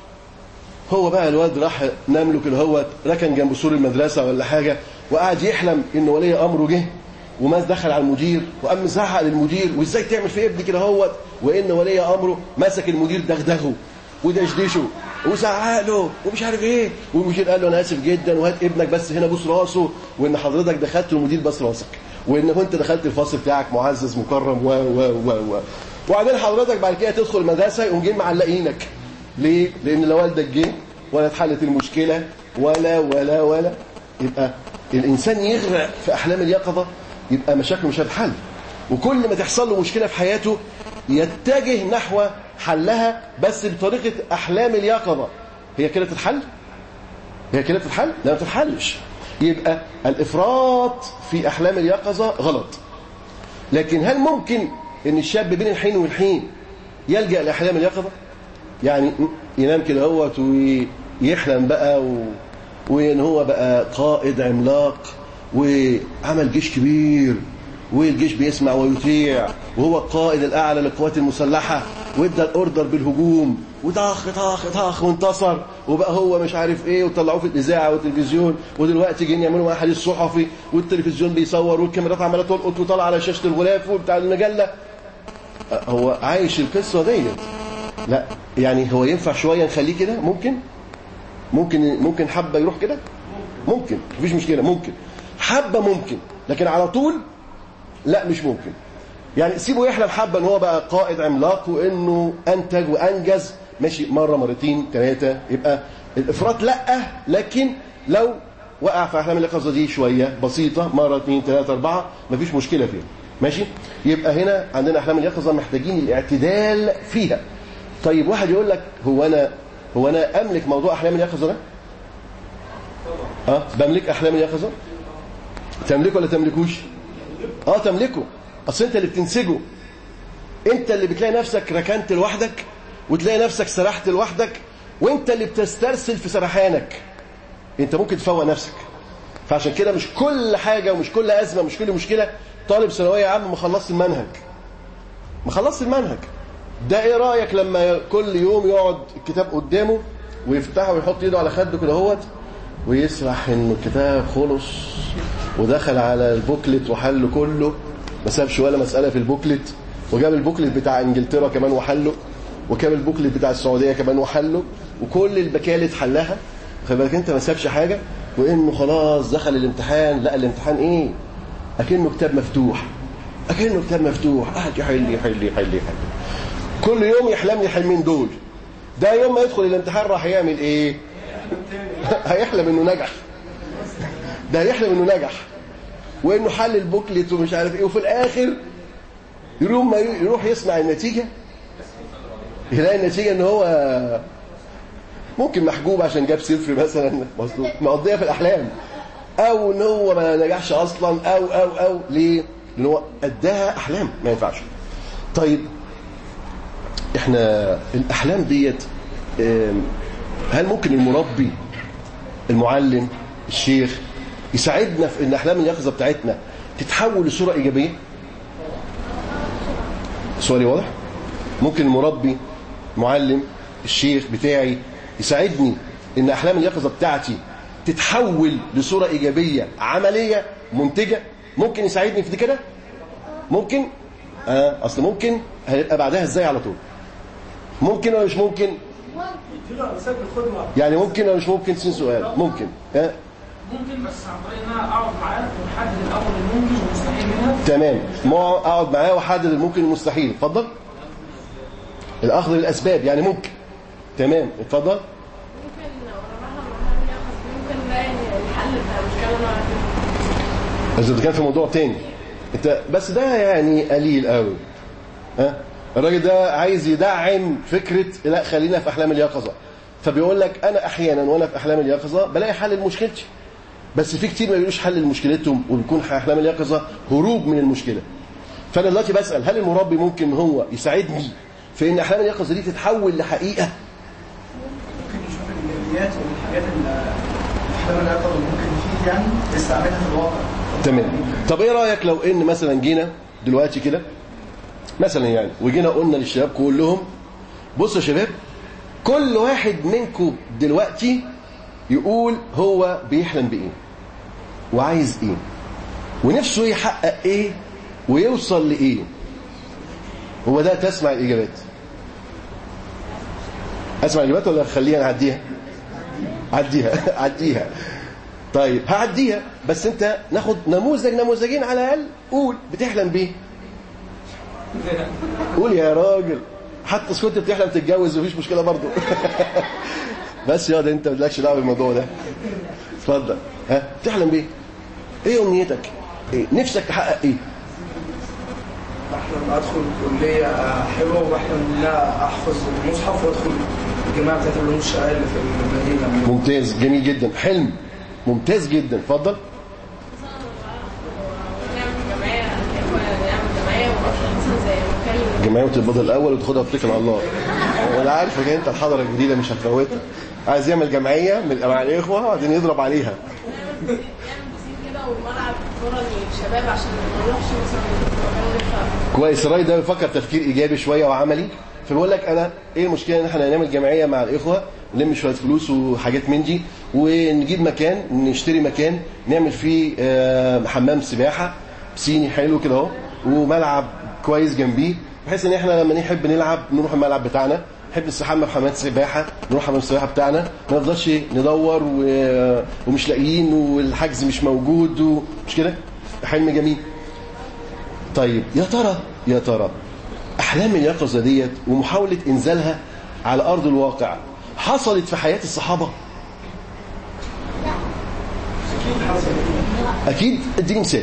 هو بقى الواد راح نام له كده هو ركن جنب سور المدرسه ولا حاجه وقعد يحلم ان ولي امره جه وما دخل على المدير وقام زعق للمدير وازاي تعمل في ابني كده هو وان ولي امره مسك المدير دغدغه ودشدشه وزعق له ومش عارف ايه والمدير قال له انا اسف جدا وهات ابنك بس هنا بوس راسه وان حضرتك دخلت والمدير بس راسك وان كنت دخلت الفصل بتاعك معزز مكرم و و و و وبعدين حضرتك بعد كده تدخل المدرسه يقوم جايين معلقينك ليه؟ لان لا والدك جه ولا اتحلت المشكله ولا ولا ولا يبقى الانسان يغرق في احلام اليقظه يبقى مشاكله مش هتحل وكل ما تحصل له مشكله في حياته يتجه نحو حلها بس بطريقه احلام اليقظه هي كده تتحل هي كده تتحل لا ما تتحلش يبقى الافراط في احلام اليقظه غلط لكن هل ممكن ان الشاب بين الحين والحين يلجا لاحلام اليقظه يعني ينام كده هوت ويحلم بقى و... وان هو بقى قائد عملاق وعمل جيش كبير والجيش بيسمع ويطيع وهو القائد الاعلى للقوات المسلحه وادى الاوردر بالهجوم وطخ طخ طخ وانتصر وبقى هو مش عارف ايه وطلعوه في الاذاعه والتلفزيون ودلوقتي جايين يعملوا معاه حديث صحفي والتلفزيون بيصور والكاميرات عماله تلقط وطالعه على شاشه الغلاف وبتاع المجله هو عايش القصه ديت لا يعني هو ينفع شويه نخليه كده ممكن ممكن ممكن حبه يروح كده ممكن مفيش مشكله ممكن حبه ممكن لكن على طول لا مش ممكن يعني سيبه يحلم حبه ان هو بقى قائد عملاق وانه انتج وانجز ماشي مره مرتين ثلاثه يبقى الافراط لا لكن لو وقع في احلام اليقظه دي شويه بسيطه مره اثنين ثلاثه اربعه مفيش مشكله فيها ماشي يبقى هنا عندنا احلام اليقظه محتاجين الاعتدال فيها طيب واحد يقول لك هو انا هو انا املك موضوع احلام اليقظه ده اه بملك احلام اليقظه تملكه ولا تملكوش اه تملكه اصل انت اللي بتنسجه انت اللي بتلاقي نفسك ركنت لوحدك وتلاقي نفسك سرحت لوحدك وانت اللي بتسترسل في سرحانك انت ممكن تفوق نفسك فعشان كده مش كل حاجه ومش كل ازمه مش كل مشكله طالب ثانويه عامه ما خلصت المنهج ما خلصت المنهج ده ايه رايك لما كل يوم يقعد الكتاب قدامه ويفتحه ويحط ايده على خده كده اهوت ويسرح انه الكتاب خلص ودخل على البوكلت وحله كله ما سابش ولا مساله في البوكلت وجاب البوكلت بتاع انجلترا كمان وحله وجاب البوكلت بتاع السعوديه كمان وحله وكل البكالت حلها خلي بالك انت ما سابش حاجه وانه خلاص دخل الامتحان لا الامتحان ايه اكنه كتاب مفتوح اكنه كتاب مفتوح قاعد يحل يحل يحل يحل كل يوم يحلم لي الحلمين دول ده يوم ما يدخل الامتحان راح يعمل ايه هيحلم انه نجح ده هيحلم انه نجح وانه حل البوكلت ومش عارف ايه وفي الاخر يروح ما يروح يسمع النتيجه يلاقي النتيجه ان هو ممكن محجوب عشان جاب صفر مثلا مقضيه في الاحلام او ان هو ما نجحش اصلا او او او ليه لان هو اداها احلام ما ينفعش طيب احنا الاحلام ديت هل ممكن المربي المعلم الشيخ يساعدنا في ان احلام اليقظه بتاعتنا تتحول لصوره ايجابيه سؤالي واضح ممكن المربي المعلم الشيخ بتاعي يساعدني ان احلام اليقظه بتاعتي تتحول لصوره ايجابيه عمليه منتجه ممكن يساعدني في دي كده ممكن اه اصل ممكن هيبقى بعدها ازاي على طول ممكن ولا مش ممكن يعني ممكن ولا مش ممكن سين سؤال ممكن ها ممكن بس عن طريق ان انا اقعد معاه ونحدد الاول الممكن والمستحيل منها تمام ما اقعد معاه واحدد الممكن والمستحيل اتفضل الاخذ للاسباب يعني ممكن تمام اتفضل ممكن لو رماها مرحلة يقظ ممكن نلاقي الحل بتاع المشكلة مع بس ده كان في موضوع تاني انت بس ده يعني قليل قوي ها الراجل ده عايز يدعم فكره لا خلينا في احلام اليقظه فبيقول لك انا احيانا وانا في احلام اليقظه بلاقي حل لمشكلتي بس في كتير ما بيقولوش حل لمشكلتهم وبيكون احلام اليقظه هروب من المشكله فانا دلوقتي بسال هل المربي ممكن هو يساعدني في ان احلام اليقظه دي تتحول لحقيقه ممكن نشوف الإيجابيات والحاجات اللي الأحلام اليقظة اللي ممكن تفيد يعني نستعملها في الواقع تمام طب ايه رايك لو ان مثلا جينا دلوقتي كده مثلا يعني وجينا قلنا للشباب كلهم بصوا يا شباب كل واحد منكم دلوقتي يقول هو بيحلم بايه وعايز ايه ونفسه يحقق ايه ويوصل لايه هو ده تسمع الاجابات اسمع الاجابات ولا خليها نعديها عديها عديها طيب هعديها بس انت ناخد نموذج نموذجين على الاقل قول بتحلم بيه قول يا راجل حتى إذا كنت بتحلم تتجوز مفيش مشكله برضه بس يا ده انت مالكش دعوه بالموضوع ده اتفضل ها بتحلم بيه ايه امنيتك ايه نفسك تحقق ايه بحلم أدخل كلية حلوة وبحلم إن أنا أحفظ المصحف وأدخل الجماعة بتاعت العلوم الشرعية اللي في المدينة ممتاز جميل جدا حلم ممتاز جدا اتفضل نعمل جمعية نعمل جمعية مثلا زي مكان جمعيه البدر الاول وتاخدها وتتكل على الله وانا عارف ان انت الحضره الجديده مش هتفوتها عايز يعمل جمعيه من مع الاخوه وبعدين يضرب عليها نعمل بسين كده وملعب كورة للشباب عشان ما نروحش مثلا مكان ندفع كويس الراي ده بيفكر تفكير ايجابي شويه وعملي فبيقول لك انا ايه المشكله ان احنا نعمل جمعيه مع الاخوه نلم شويه فلوس وحاجات من دي ونجيب مكان نشتري مكان نعمل فيه آه، حمام سباحه بسيني حلو كده اهو وملعب كويس جنبيه بحيث ان احنا لما نحب نلعب نروح الملعب بتاعنا نحب نستحمى في حمام سباحه نروح حمام السباحه بتاعنا ما نفضلش ندور و... ومش لاقيين والحجز مش موجود ومش كده حلم جميل طيب يا ترى يا ترى احلام اليقظه ديت ومحاوله انزالها على ارض الواقع حصلت في حياه الصحابه اكيد اديني مثال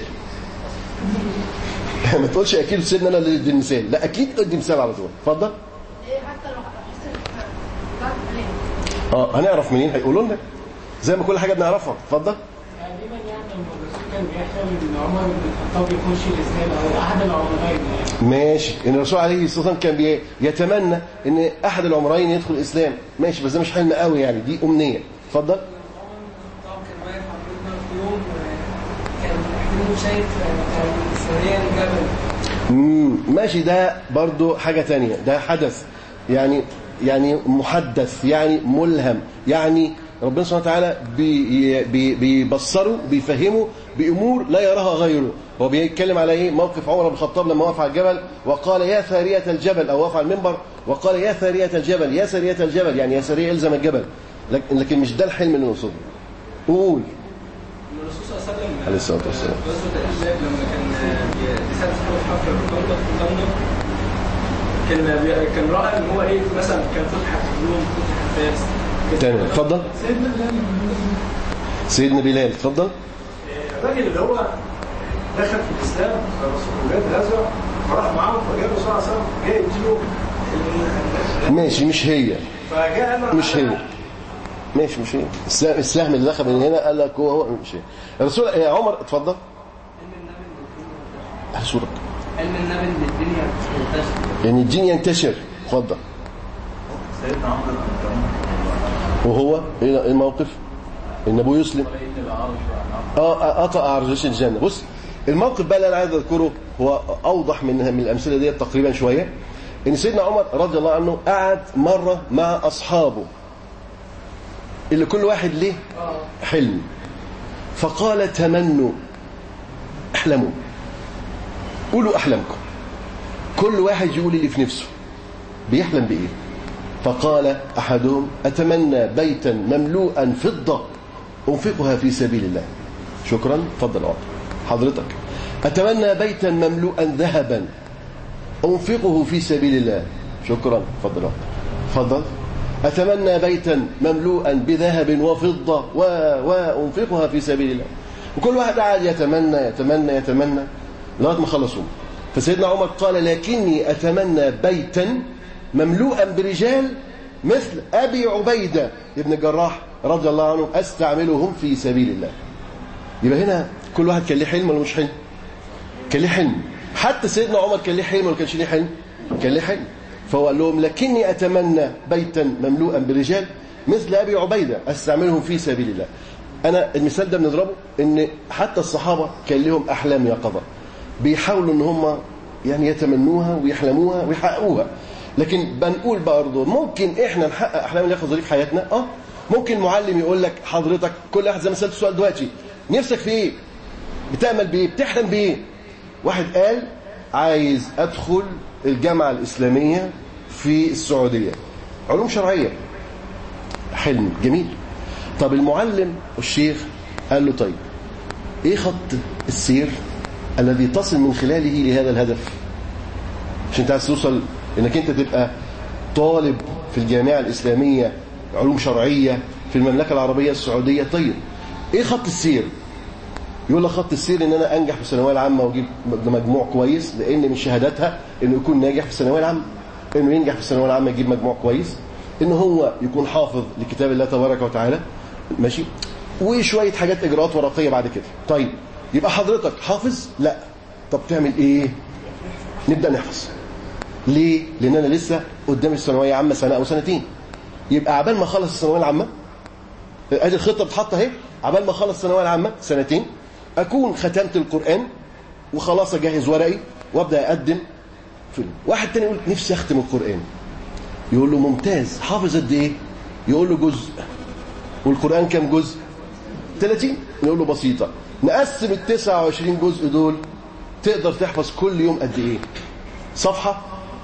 ما تقولش اكيد سيدنا انا اللي ادي المثال لا اكيد ادي مثال على طول اتفضل ايه حتى لو حصلت بعد العلم اه هنعرف منين هيقولوا لنا زي ما كل حاجه بنعرفها اتفضل تقريبا يعني لما الرسول كان بيحلم ان عمر بن الخطاب يخش الاسلام او احد العمرين يعني ماشي ان الرسول عليه الصلاه والسلام كان بي- يتمنى ان احد العمرين يدخل الاسلام ماشي بس ده مش حلم قوي يعني دي امنيه اتفضل الخطاب كان واقف حضرتنا في يوم آه، كان حلمه شايف آه، كان سريا جبل مم، ماشي ده برضو حاجة تانية ده حدث يعني يعني محدث يعني ملهم يعني ربنا سبحانه وتعالى بي بي بيبصره بيفهمه بأمور لا يراها غيره هو بيتكلم على ايه موقف عمر بن الخطاب لما وقف على الجبل وقال يا ثارية الجبل او وقف على المنبر وقال يا ثارية الجبل يا ثارية الجبل يعني يا ثارية الزم الجبل لكن لكن مش ده الحلم اللي نقصده قول الرسول صلى الله عليه وسلم عليه الصلاة والسلام غزوة الأحزاب لما كان بيساعد في الحفر في الخندق في الخندق كان بي- كان رأى ان هو ايه مثلا كان فتحت الروم فتحت فارس كده. تمام اتفضل سيدنا بلال سيدنا بلال اتفضل الراجل اللي هو دخل في الاسلام الرسول جاب غزوه فراح معاهم فجاء الرسول صلى الله عليه وسلم جاي يديله ماشي مش هي فجاء قال له مش هي ماشي مش هي السهم السهم اللي دخل من هنا قال لك هو هو مش هي الرسول يا عمر اتفضل على صورك علم النبي ان الدنيا بتنتشر يعني الدين ينتشر اتفضل سيدنا عمرو بن الخطاب وهو ايه الموقف ان ابوه يسلم اه قطع ارجش الجنه بص الموقف بقى اللي انا عايز اذكره هو اوضح من من الامثله ديت تقريبا شويه ان سيدنا عمر رضي الله عنه قعد مره مع اصحابه اللي كل واحد ليه حلم فقال تمنوا احلموا قولوا احلامكم كل واحد يقول اللي في نفسه بيحلم بايه فقال احدهم اتمنى بيتا مملوءا فضه انفقها في سبيل الله شكرا تفضل اقعد حضرتك اتمنى بيتا مملوءا ذهبا انفقه في سبيل الله شكرا تفضل اقعد تفضل اتمنى بيتا مملوءا بذهب وفضه و... وانفقها في سبيل الله وكل واحد قاعد يتمنى يتمنى يتمنى لغايه ما خلصوا فسيدنا عمر قال لكني اتمنى بيتا مملوءا برجال مثل ابي عبيده ابن الجراح رضي الله عنه استعملهم في سبيل الله يبقى هنا كل واحد كان ليه حلم ولا مش حلم كان ليه حلم حتى سيدنا عمر كان ليه حلم ولا كانش ليه حلم كان ليه حلم فهو قال لهم لكني أتمنى بيتا مملوءا برجال مثل أبي عبيدة أستعملهم في سبيل الله أنا المثال ده بنضربه إن حتى الصحابة كان لهم أحلام يقظة بيحاولوا إن هم يعني يتمنوها ويحلموها ويحققوها لكن بنقول برضه ممكن إحنا نحقق أحلام اليقظة دي في حياتنا أه ممكن معلم يقول لك حضرتك كل واحد زي ما سألت السؤال دلوقتي نفسك في إيه؟ بتأمل بإيه؟ بتحلم بإيه؟ واحد قال عايز أدخل الجامعة الإسلامية في السعودية علوم شرعية حلم جميل طب المعلم والشيخ قال له طيب ايه خط السير الذي تصل من خلاله لهذا الهدف عشان انت عايز توصل انك انت تبقى طالب في الجامعة الإسلامية علوم شرعية في المملكة العربية السعودية طيب ايه خط السير يقول لك خط السير ان انا انجح في الثانويه العامه واجيب مجموع كويس لان من شهاداتها انه يكون ناجح في الثانويه العامه انه ينجح في الثانويه العامه يجيب مجموع كويس ان هو يكون حافظ لكتاب الله تبارك وتعالى ماشي وشويه حاجات اجراءات ورقيه بعد كده طيب يبقى حضرتك حافظ لا طب تعمل ايه نبدا نحفظ ليه لان انا لسه قدامي الثانويه عامه سنه او سنتين يبقى عبال ما اخلص الثانويه العامه ادي الخطه بتتحط اهي عبال ما اخلص الثانويه العامه سنتين اكون ختمت القران وخلاص اجهز ورقي وابدا اقدم فيلم واحد تاني يقول نفسي اختم القران يقول له ممتاز حافظ قد ايه يقول له جزء والقران كام جزء 30 يقول له بسيطه نقسم ال 29 جزء دول تقدر تحفظ كل يوم قد ايه صفحه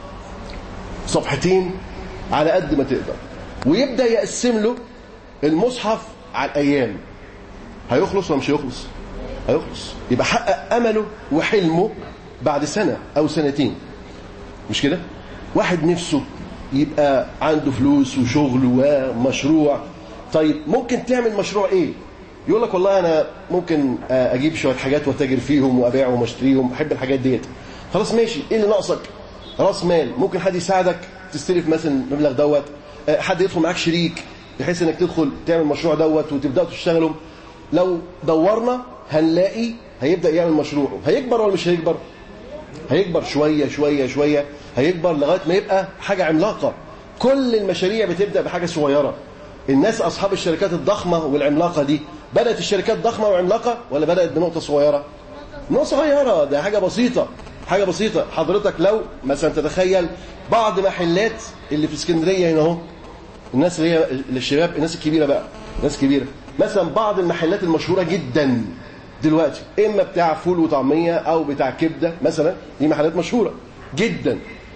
صفحتين على قد ما تقدر ويبدا يقسم له المصحف على الايام هيخلص ولا مش هيخلص هيخلص يبقى حقق امله وحلمه بعد سنه او سنتين مش كده واحد نفسه يبقى عنده فلوس وشغل ومشروع طيب ممكن تعمل مشروع ايه يقول لك والله انا ممكن اجيب شويه حاجات واتاجر فيهم وابيعهم واشتريهم احب الحاجات ديت خلاص ماشي ايه اللي ناقصك راس مال ممكن حد يساعدك تستلف مثلا المبلغ دوت حد يدخل معاك شريك بحيث انك تدخل تعمل المشروع دوت وتبداوا تشتغلوا لو دورنا هنلاقي هيبدا يعمل مشروعه هيكبر ولا مش هيكبر هيكبر شويه شويه شويه هيكبر لغايه ما يبقى حاجه عملاقه كل المشاريع بتبدا بحاجه صغيره الناس اصحاب الشركات الضخمه والعملاقه دي بدات الشركات ضخمه وعملاقه ولا بدات بنقطه صغيره نقطه صغيره ده حاجه بسيطه حاجه بسيطه حضرتك لو مثلا تتخيل بعض محلات اللي في اسكندريه هنا اهو الناس اللي هي الشباب الناس الكبيره بقى ناس كبيره مثلا بعض المحلات المشهوره جدا دلوقتي اما بتاع فول وطعميه او بتاع كبده مثلا دي محلات مشهوره جدا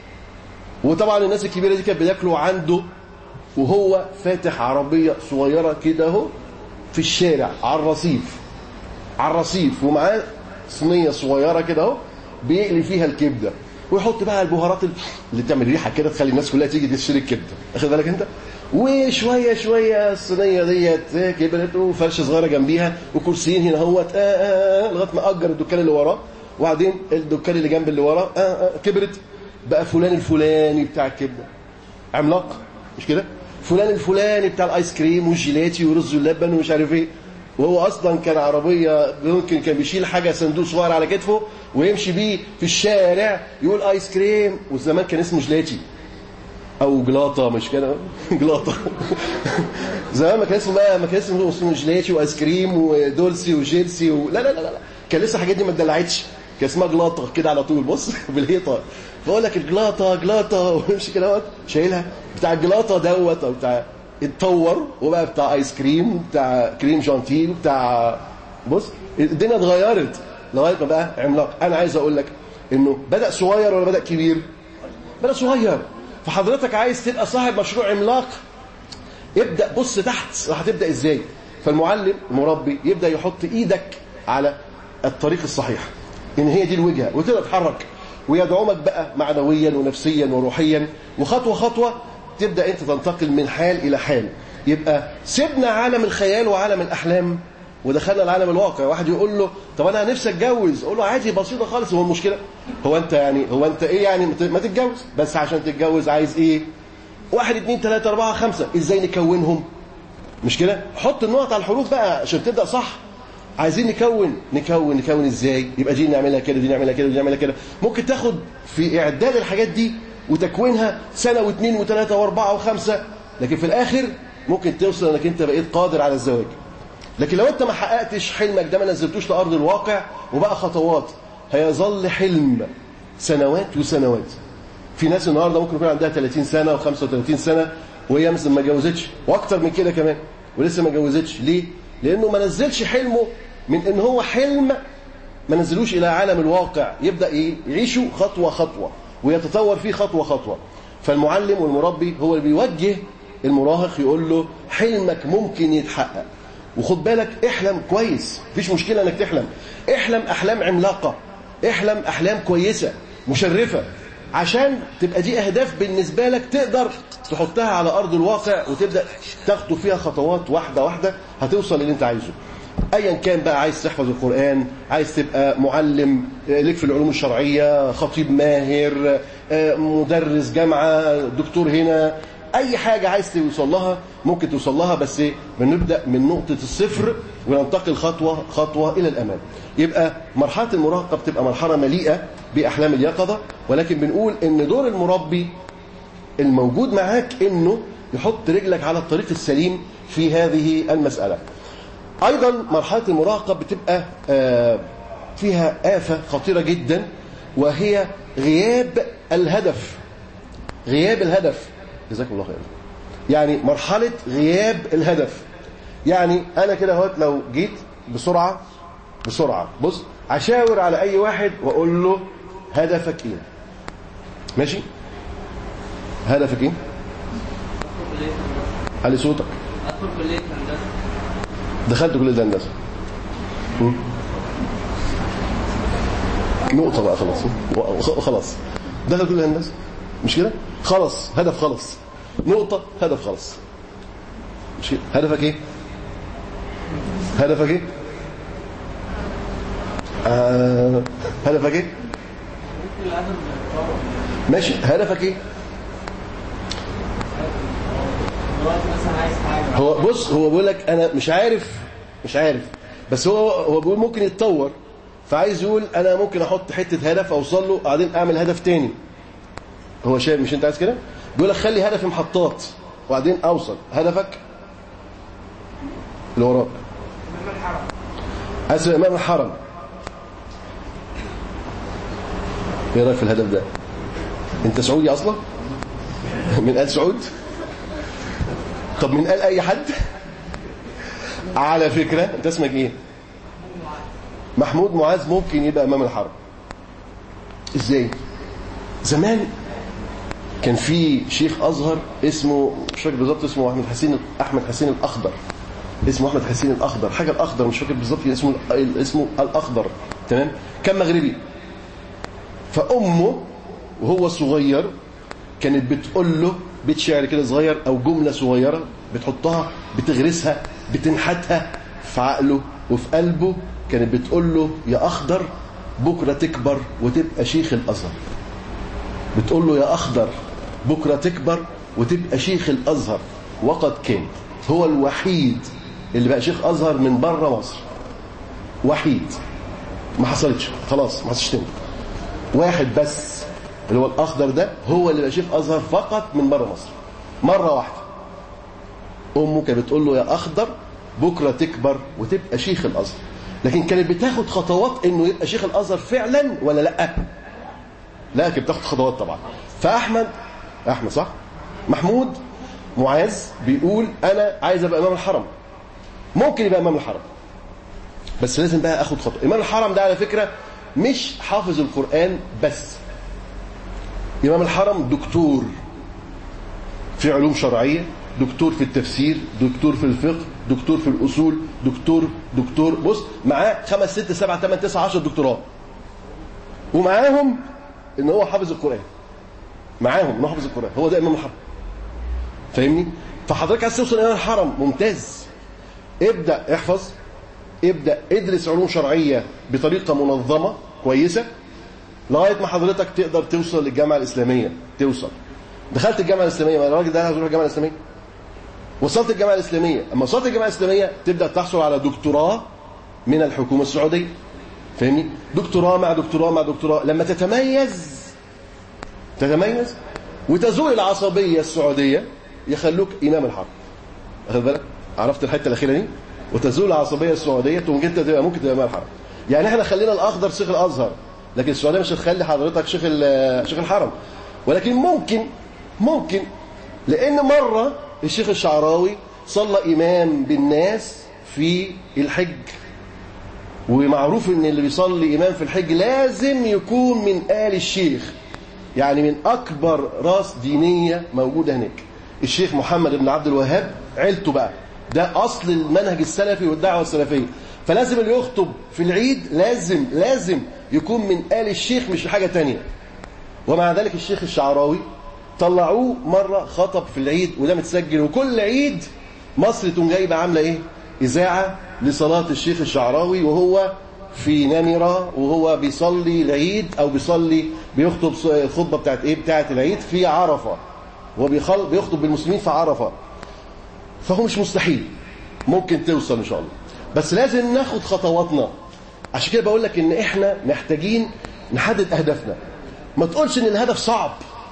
وطبعا الناس الكبيره دي كانت بياكلوا عنده وهو فاتح عربيه صغيره كده اهو في الشارع على الرصيف على الرصيف ومعاه صينيه صغيره كده اهو بيقلي فيها الكبده ويحط بقى البهارات اللي تعمل ريحه كده تخلي الناس كلها تيجي تشتري الكبده واخد بالك انت وشويه شويه الصينيه ديت كبرت وفرشه صغيره جنبيها وكرسيين هنا اهوت آه آه لغايه ما اجر الدكان اللي وراه وبعدين الدكان اللي جنب اللي وراه آه آه كبرت بقى فلان الفلاني بتاع الكبده عملاق مش كده فلان الفلاني بتاع الايس كريم والجيلاتي ورز اللبن ومش عارف ايه وهو اصلا كان عربيه ممكن كان بيشيل حاجه صندوق صغير على كتفه ويمشي بيه في الشارع يقول ايس كريم وزمان كان اسمه جلاتي او جلاطه مش كده جلاطه زمان ما كان اسمه بقى ما كان اسمه اسمه جلاتي وايس كريم ودولسي وجيرسي و... لا لا لا لا كان لسه الحاجات دي ما اتدلعتش كان اسمها جلاطه كده على طول بص بالهيطه فاقول لك الجلاطه جلاطه ويمشي كده شايلها بتاع الجلاطه دوت او بتاع اتطور وبقى بتاع ايس كريم وبتاع كريم جانتيل وبتاع بص الدنيا اتغيرت لغايه ما بقى عملاق انا عايز اقول لك انه بدا صغير ولا بدا كبير بدا صغير فحضرتك عايز تبقى صاحب مشروع عملاق ابدا بص تحت هتبدا ازاي فالمعلم المربي يبدا يحط ايدك على الطريق الصحيح ان هي دي الوجهه وتقدر تتحرك ويدعمك بقى معنويا ونفسيا وروحيا وخطوه خطوه تبدا انت تنتقل من حال الى حال يبقى سيبنا عالم الخيال وعالم الاحلام ودخلنا العالم الواقع واحد يقول له طب انا نفسي اتجوز اقول له عادي بسيطه خالص هو المشكله هو انت يعني هو انت ايه يعني ما تتجوز بس عشان تتجوز عايز ايه واحد اتنين تلاته اربعه خمسه ازاي نكونهم مش كده حط النقط على الحروف بقى عشان تبدا صح عايزين نكون نكون نكون ازاي يبقى دي نعملها كده دي نعملها كده دي نعملها كده ممكن تاخد في اعداد الحاجات دي وتكوينها سنة واثنين وثلاثة واربعة وخمسة لكن في الآخر ممكن توصل انك انت بقيت قادر على الزواج لكن لو انت ما حققتش حلمك ده ما نزلتوش لأرض الواقع وبقى خطوات هيظل حلم سنوات وسنوات في ناس النهارده ممكن يكون عندها 30 سنة و35 سنة وهي مثلا ما جوزتش واكتر من كده كمان ولسه ما جوزتش ليه؟ لأنه ما نزلش حلمه من ان هو حلم ما نزلوش إلى عالم الواقع يبدأ إيه؟ يعيشه خطوة خطوة ويتطور فيه خطوة خطوة فالمعلم والمربي هو اللي بيوجه المراهق يقول له حلمك ممكن يتحقق وخد بالك احلم كويس مفيش مشكلة انك تحلم احلم احلام عملاقة احلم احلام كويسة مشرفة عشان تبقى دي اهداف بالنسبة لك تقدر تحطها على ارض الواقع وتبدأ تاخده فيها خطوات واحدة واحدة هتوصل للي انت عايزه ايا كان بقى عايز تحفظ القرآن عايز تبقى معلم ليك في العلوم الشرعية خطيب ماهر مدرس جامعة دكتور هنا اي حاجة عايز توصل لها ممكن توصل لها بس بنبدأ من نقطة الصفر وننتقل خطوة خطوة الى الامام يبقى مرحلة المراهقة بتبقى مرحلة مليئة باحلام اليقظة ولكن بنقول ان دور المربي الموجود معاك انه يحط رجلك على الطريق السليم في هذه المسألة ايضا مرحلة المراهقة بتبقى فيها آفة خطيرة جدا وهي غياب الهدف غياب الهدف جزاكم الله خير يعني مرحلة غياب الهدف يعني أنا كده اهوت لو جيت بسرعة بسرعة بص أشاور على أي واحد وأقول له هدفك إيه ماشي هدفك إيه علي صوتك أدخل كلية هندسة دخلت كلية الهندسة نقطة بقى خلاص خلاص دخل كلية الهندسة مش كده خلاص هدف خلاص نقطة هدف خلاص مش كده هدفك ايه هدفك ايه آه. هدفك ايه ماشي هدفك ايه هو بص هو بيقول لك انا مش عارف مش عارف بس هو هو بيقول ممكن يتطور فعايز يقول انا ممكن احط حته هدف اوصل له بعدين اعمل هدف تاني هو شايف مش انت عايز كده بيقول لك خلي هدفي محطات وبعدين اوصل هدفك اللي وراك عايز امام الحرم ايه رايك في الهدف ده انت سعودي اصلا من ال سعود طب من قال اي حد على فكرة انت اسمك ايه محمود معاذ ممكن يبقى امام الحرب ازاي زمان كان في شيخ ازهر اسمه مش فاكر بالظبط اسمه احمد حسين احمد حسين الاخضر اسمه احمد حسين الاخضر حاجه الاخضر مش فاكر بالظبط اسمه اسمه الاخضر تمام كان مغربي فامه وهو صغير كانت بتقول له بيت شعر كده صغير او جمله صغيره بتحطها بتغرسها بتنحتها في عقله وفي قلبه كانت بتقول له يا اخضر بكره تكبر وتبقى شيخ الازهر بتقول له يا اخضر بكره تكبر وتبقى شيخ الازهر وقد كان هو الوحيد اللي بقى شيخ ازهر من بره مصر وحيد ما حصلتش خلاص ما حصلش تاني واحد بس اللي هو الاخضر ده هو اللي بقى شيخ ازهر فقط من بره مصر مره واحده امه كانت بتقول له يا اخضر بكره تكبر وتبقى شيخ الازهر لكن كانت بتاخد خطوات انه يبقى شيخ الازهر فعلا ولا لا لا كانت بتاخد خطوات طبعا فاحمد احمد صح محمود معاذ بيقول انا عايز ابقى امام الحرم ممكن يبقى امام الحرم بس لازم بقى اخد خطوه امام الحرم ده على فكره مش حافظ القران بس امام الحرم دكتور في علوم شرعيه دكتور في التفسير دكتور في الفقه دكتور في الأصول دكتور دكتور بص معاه خمس ست سبعة ثمان تسعة عشر دكتوراه ومعاهم ان هو حافظ القرآن معاهم ان هو حافظ القرآن هو ده إمام الحرم فاهمني فحضرتك عايز توصل إلى الحرم ممتاز ابدأ احفظ ابدأ ادرس علوم شرعية بطريقة منظمة كويسة لغاية ما حضرتك تقدر توصل للجامعة الإسلامية توصل دخلت الجامعة الإسلامية ما الراجل ده عايز يروح الجامعة الإسلامية وصلت الجامعة الإسلامية أما وصلت الجامعة الإسلامية تبدأ تحصل على دكتوراه من الحكومة السعودية فاهمني دكتوراه مع دكتوراه مع دكتوراه لما تتميز تتميز وتزول العصبيه السعوديه يخلوك امام الحرم واخد بالك عرفت الحته الاخيره دي وتزول العصبيه السعوديه تقوم انت تبقى ممكن تبقى امام الحرم يعني احنا خلينا الاخضر شيخ الازهر لكن السعوديه مش هتخلي حضرتك شيخ ال- شيخ الحرم ولكن ممكن ممكن لان مره الشيخ الشعراوي صلى امام بالناس في الحج ومعروف ان اللي بيصلي امام في الحج لازم يكون من ال الشيخ يعني من اكبر راس دينيه موجوده هناك الشيخ محمد بن عبد الوهاب عيلته بقى ده اصل المنهج السلفي والدعوه السلفيه فلازم اللي يخطب في العيد لازم لازم يكون من ال الشيخ مش حاجه تانية ومع ذلك الشيخ الشعراوي طلعوه مره خطب في العيد وده متسجل وكل عيد مصر تقوم جايبه عامله ايه اذاعه لصلاه الشيخ الشعراوي وهو في نمرة وهو بيصلي العيد او بيصلي بيخطب الخطبه بتاعت ايه بتاعت العيد في عرفه هو بيخل بيخطب بالمسلمين في عرفه فهو مش مستحيل ممكن توصل ان شاء الله بس لازم ناخد خطواتنا عشان كده بقول لك ان احنا محتاجين نحدد اهدافنا ما تقولش ان الهدف صعب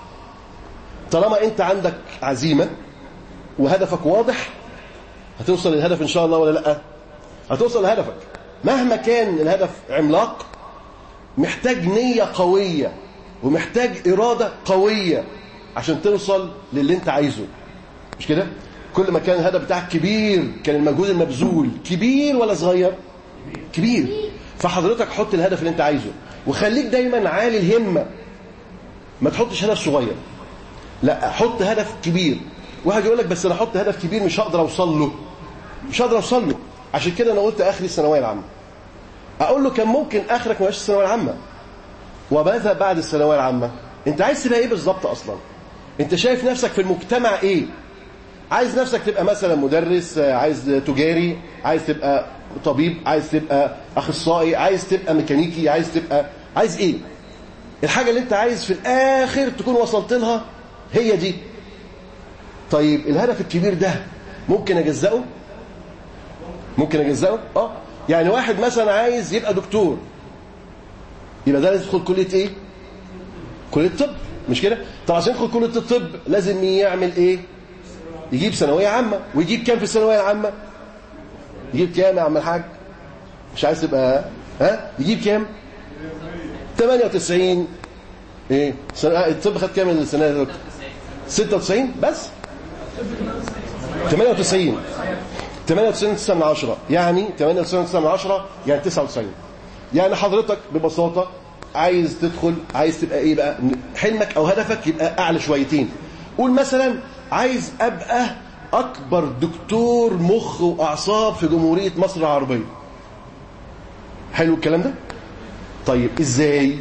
طالما انت عندك عزيمه وهدفك واضح هتوصل للهدف ان شاء الله ولا لا هتوصل لهدفك مهما كان الهدف عملاق محتاج نية قوية ومحتاج إرادة قوية عشان توصل للي انت عايزه مش كده كل ما كان الهدف بتاعك كبير كان المجهود المبذول كبير ولا صغير كبير فحضرتك حط الهدف اللي انت عايزه وخليك دايما عالي الهمة ما تحطش هدف صغير لا حط هدف كبير واحد يقول لك بس انا احط هدف كبير مش هقدر اوصل له مش هقدر اوصل له عشان كده انا قلت اخري الثانويه العامه اقول له كان ممكن اخرك ما يبقاش الثانويه العامه وماذا بعد الثانويه العامه انت عايز تبقى ايه بالظبط اصلا انت شايف نفسك في المجتمع ايه عايز نفسك تبقى مثلا مدرس عايز تجاري عايز تبقى طبيب عايز تبقى اخصائي عايز تبقى ميكانيكي عايز تبقى عايز ايه الحاجه اللي انت عايز في الاخر تكون وصلت لها هي دي طيب الهدف الكبير ده ممكن اجزأه ممكن اجزأه اه يعني واحد مثلا عايز يبقى دكتور يبقى ده لازم يدخل كليه ايه كليه طب مش كده طب عشان يدخل كليه الطب لازم يعمل ايه يجيب ثانويه عامه ويجيب كام في الثانويه العامه يجيب كام يا عم الحاج مش عايز تبقى ها يجيب كام 98 ايه سنة... الطب خد كام السنه دي 96 بس 98 98 9 من 10 يعني 98 9 من 10 يعني 99 يعني حضرتك ببساطة عايز تدخل عايز تبقى ايه بقى حلمك او هدفك يبقى اعلى شويتين قول مثلا عايز ابقى اكبر دكتور مخ واعصاب في جمهورية مصر العربية حلو الكلام ده طيب ازاي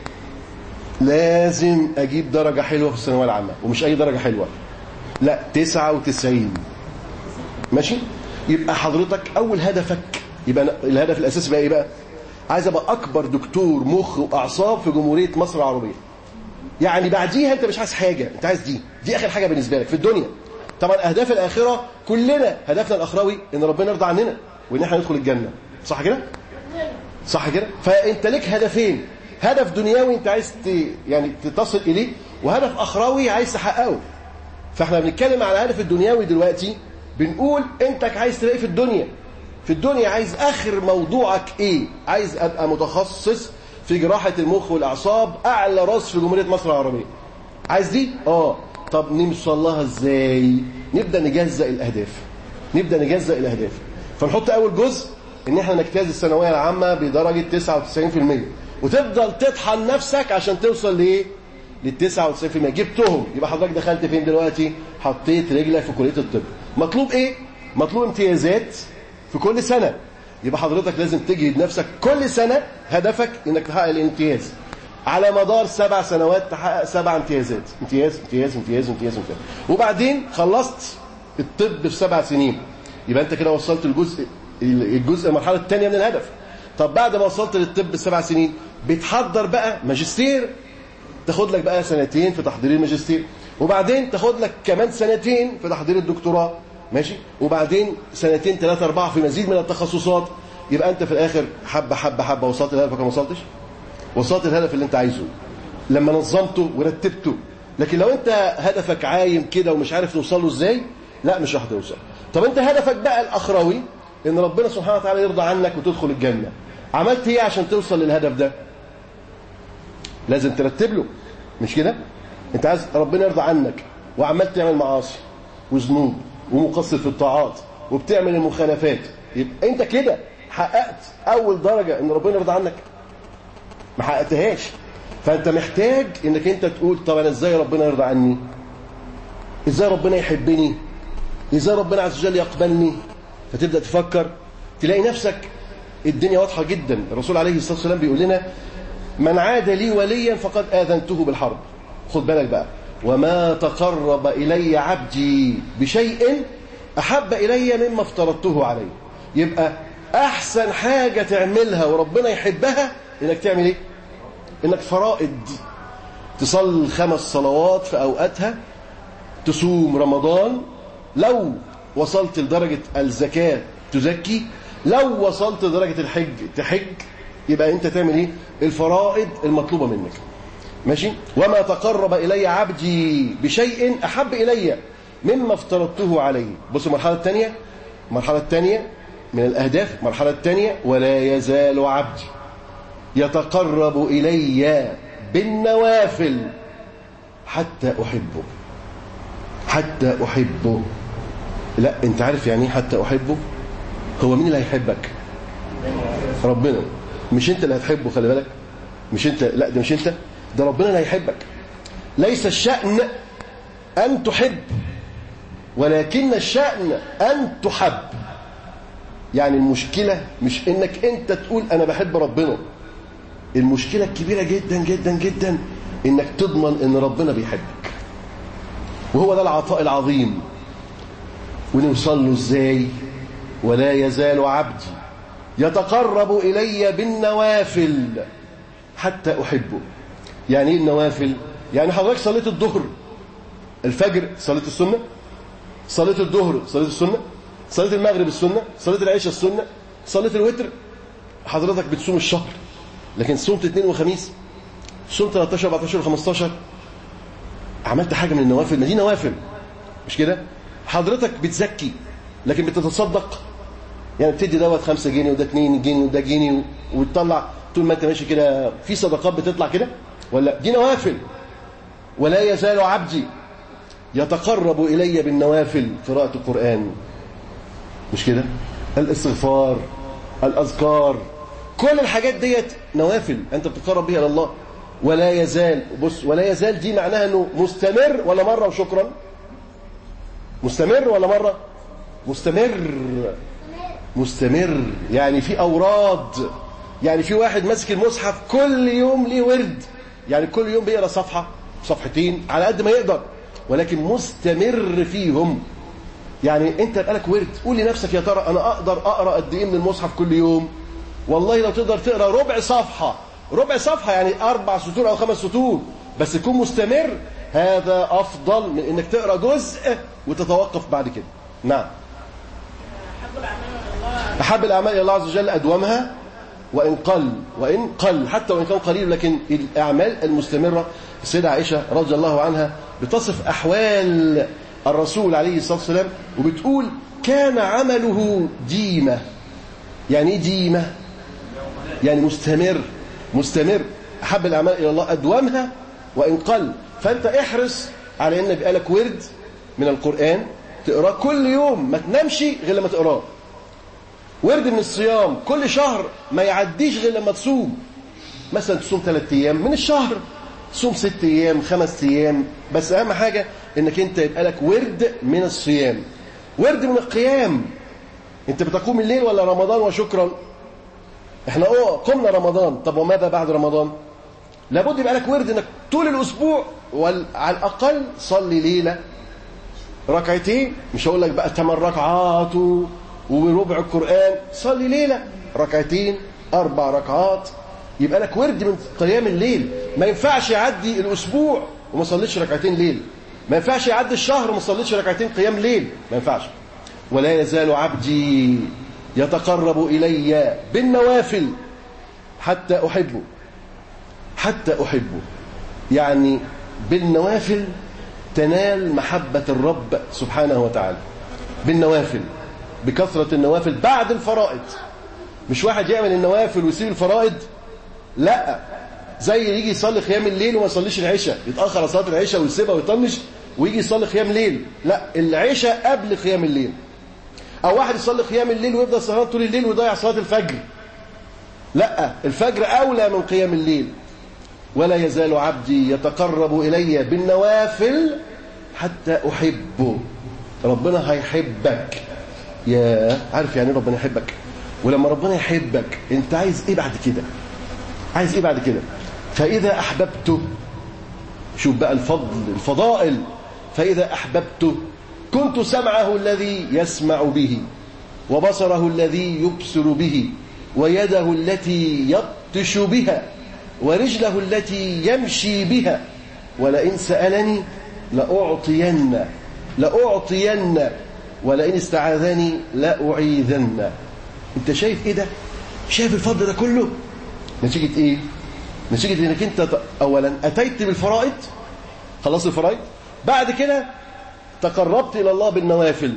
لازم اجيب درجة حلوة في الثانوية العامة ومش اي درجة حلوة لا 99 ماشي يبقى حضرتك اول هدفك يبقى الهدف الاساسي بقى ايه بقى عايز ابقى اكبر دكتور مخ واعصاب في جمهوريه مصر العربيه يعني بعديها انت مش عايز حاجه انت عايز دي دي اخر حاجه بالنسبه لك في الدنيا طبعا اهداف الاخره كلنا هدفنا الاخروي ان ربنا يرضى عننا وان احنا ندخل الجنه صح كده صح كده فانت لك هدفين هدف دنيوي انت عايز ت... يعني تصل اليه وهدف اخروي عايز تحققه فاحنا بنتكلم على الهدف الدنيوي دلوقتي بنقول انت عايز تلاقي في الدنيا في الدنيا عايز اخر موضوعك ايه عايز ابقى متخصص في جراحة المخ والاعصاب اعلى راس في جمهورية مصر العربية عايز دي اه طب نوصل لها ازاي نبدا نجزأ الاهداف نبدا نجزأ الاهداف فنحط اول جزء ان احنا نجتاز الثانويه العامه بدرجه 99% وتفضل تطحن نفسك عشان توصل لايه لل 99% جبتهم يبقى حضرتك دخلت فين دلوقتي حطيت رجلك في كليه الطب مطلوب ايه مطلوب امتيازات في كل سنه يبقى حضرتك لازم تجهد نفسك كل سنه هدفك انك تحقق الامتياز على مدار سبع سنوات تحقق سبع امتيازات امتياز امتياز امتياز امتياز امتياز وبعدين خلصت الطب في سبع سنين يبقى انت كده وصلت الجزء الجزء المرحله الثانيه من الهدف طب بعد ما وصلت للطب السبع سنين بتحضر بقى ماجستير تاخد لك بقى سنتين في تحضير الماجستير وبعدين تاخد لك كمان سنتين في تحضير الدكتوراه ماشي وبعدين سنتين ثلاثة أربعة في مزيد من التخصصات يبقى أنت في الآخر حبة حبة حبة وصلت لهدفك ما وصلتش وصلت الهدف اللي أنت عايزه لما نظمته ورتبته لكن لو انت هدفك عايم كده ومش عارف توصل له ازاي لا مش هتوصل طب انت هدفك بقى الاخروي ان ربنا سبحانه وتعالى يرضى عنك وتدخل الجنه عملت ايه عشان توصل للهدف ده لازم ترتب له مش كده انت عايز ربنا يرضى عنك وعمال تعمل معاصي وذنوب ومقصر في الطاعات وبتعمل المخالفات يبقى انت كده حققت اول درجه ان ربنا يرضى عنك ما حققتهاش فانت محتاج انك انت تقول طب انا ازاي ربنا يرضى عني ازاي ربنا يحبني ازاي ربنا عز وجل يقبلني فتبدا تفكر تلاقي نفسك الدنيا واضحه جدا الرسول عليه الصلاه والسلام بيقول لنا من عاد لي وليا فقد اذنته بالحرب خد بالك بقى وما تقرب الي عبدي بشيء احب الي مما افترضته عليه يبقى احسن حاجه تعملها وربنا يحبها انك تعمل ايه انك فرائض تصلي خمس صلوات في اوقاتها تصوم رمضان لو وصلت لدرجة الزكاة تزكي لو وصلت لدرجة الحج تحج يبقى انت تعمل ايه الفرائض المطلوبة منك ماشي وما تقرب إلي عبدي بشيء أحب إلي مما افترضته عليه بصوا المرحلة الثانية المرحلة الثانية من الأهداف المرحلة الثانية ولا يزال عبدي يتقرب إلي بالنوافل حتى أحبه حتى أحبه لا أنت عارف يعني إيه حتى أحبه هو مين اللي هيحبك ربنا مش أنت اللي هتحبه خلي بالك مش أنت لا ده مش أنت ده ربنا اللي هيحبك ليس الشأن أن تحب ولكن الشأن أن تحب يعني المشكلة مش إنك أنت تقول أنا بحب ربنا المشكلة الكبيرة جدا جدا جدا إنك تضمن إن ربنا بيحبك وهو ده العطاء العظيم ونوصل له إزاي ولا يزال عبدي يتقرب إلي بالنوافل حتى أحبه يعني إيه النوافل يعني حضرتك صليت الظهر الفجر صليت السنة صليت الظهر صليت السنة صليت المغرب السنة صليت العشاء السنة صليت الوتر حضرتك بتصوم الشهر لكن صمت اثنين وخميس صمت 13 14 15 عملت حاجة من النوافل ما دي نوافل مش كده حضرتك بتزكي لكن بتتصدق يعني بتدي دوت 5 جنيه وده 2 جنيه وده جنيه وتطلع طول ما انت ماشي كده في صدقات بتطلع كده ولا دي نوافل ولا يزال عبدي يتقرب إلي بالنوافل قراءة القرآن مش كده الاستغفار الأذكار كل الحاجات ديت نوافل أنت بتقرب بها إلى الله ولا يزال بص ولا يزال دي معناها أنه مستمر ولا مرة وشكرا مستمر ولا مرة مستمر مستمر يعني في أوراد يعني في واحد ماسك المصحف كل يوم ليه ورد يعني كل يوم بيقرا صفحة صفحتين على قد ما يقدر ولكن مستمر فيهم يعني انت يبقى لك ورد قول لنفسك يا ترى انا اقدر اقرا قد ايه من المصحف كل يوم والله لو تقدر تقرا ربع صفحه ربع صفحه يعني اربع سطور او خمس سطور بس تكون مستمر هذا افضل من انك تقرا جزء وتتوقف بعد كده نعم أحب الأعمال إلى الله احب الاعمال الى الله عز وجل ادومها وان قل وان قل حتى وان كان قليل لكن الاعمال المستمره السيده عائشه رضي الله عنها بتصف احوال الرسول عليه الصلاه والسلام وبتقول كان عمله ديمه يعني ايه ديمه يعني مستمر مستمر احب الاعمال الى الله ادومها وان قل فانت احرص على ان يبقى لك ورد من القران تقراه كل يوم ما تنامش غير لما تقراه ورد من الصيام كل شهر ما يعديش غير لما تصوم مثلا تصوم ثلاث ايام من الشهر تصوم ست ايام خمس ايام بس اهم حاجه انك انت يبقى لك ورد من الصيام ورد من القيام انت بتقوم الليل ولا رمضان وشكرا احنا اه قمنا رمضان طب وماذا بعد رمضان لابد يبقى لك ورد انك طول الاسبوع وعلى الاقل صلي ليله ركعتين مش هقول لك بقى ثمان ركعات و... وربع القرآن صلي ليلة ركعتين أربع ركعات يبقى لك ورد من قيام الليل ما ينفعش يعدي الأسبوع وما صليتش ركعتين ليل ما ينفعش يعدي الشهر وما صليتش ركعتين قيام ليل ما ينفعش ولا يزال عبدي يتقرب إلي بالنوافل حتى أحبه حتى أحبه يعني بالنوافل تنال محبة الرب سبحانه وتعالى بالنوافل بكثرة النوافل بعد الفرائض مش واحد يعمل النوافل ويسيب الفرائض لا زي يجي يصلي قيام الليل وما يصليش العشاء يتأخر على صلاة العشاء ويسيبها ويطنش ويجي يصلي قيام ليل لا العشاء قبل قيام الليل او واحد يصلي قيام الليل ويفضل سهران طول الليل ويضيع صلاة الفجر لا الفجر اولى من قيام الليل ولا يزال عبدي يتقرب الي بالنوافل حتى احبه ربنا هيحبك يا عارف يعني إيه ربنا يحبك ولما ربنا يحبك انت عايز ايه بعد كده عايز ايه بعد كده فاذا احببته شوف بقى الفضل الفضائل فاذا احببته كنت سمعه الذي يسمع به وبصره الذي يبصر به ويده التي يبطش بها ورجله التي يمشي بها ولئن سألني لأعطين لأعطين ولئن استعاذني لأعيذن انت شايف ايه ده شايف الفضل ده كله نتيجة ايه نتيجة انك انت اولا اتيت بالفرائض خلصت الفرائض بعد كده تقربت الى الله بالنوافل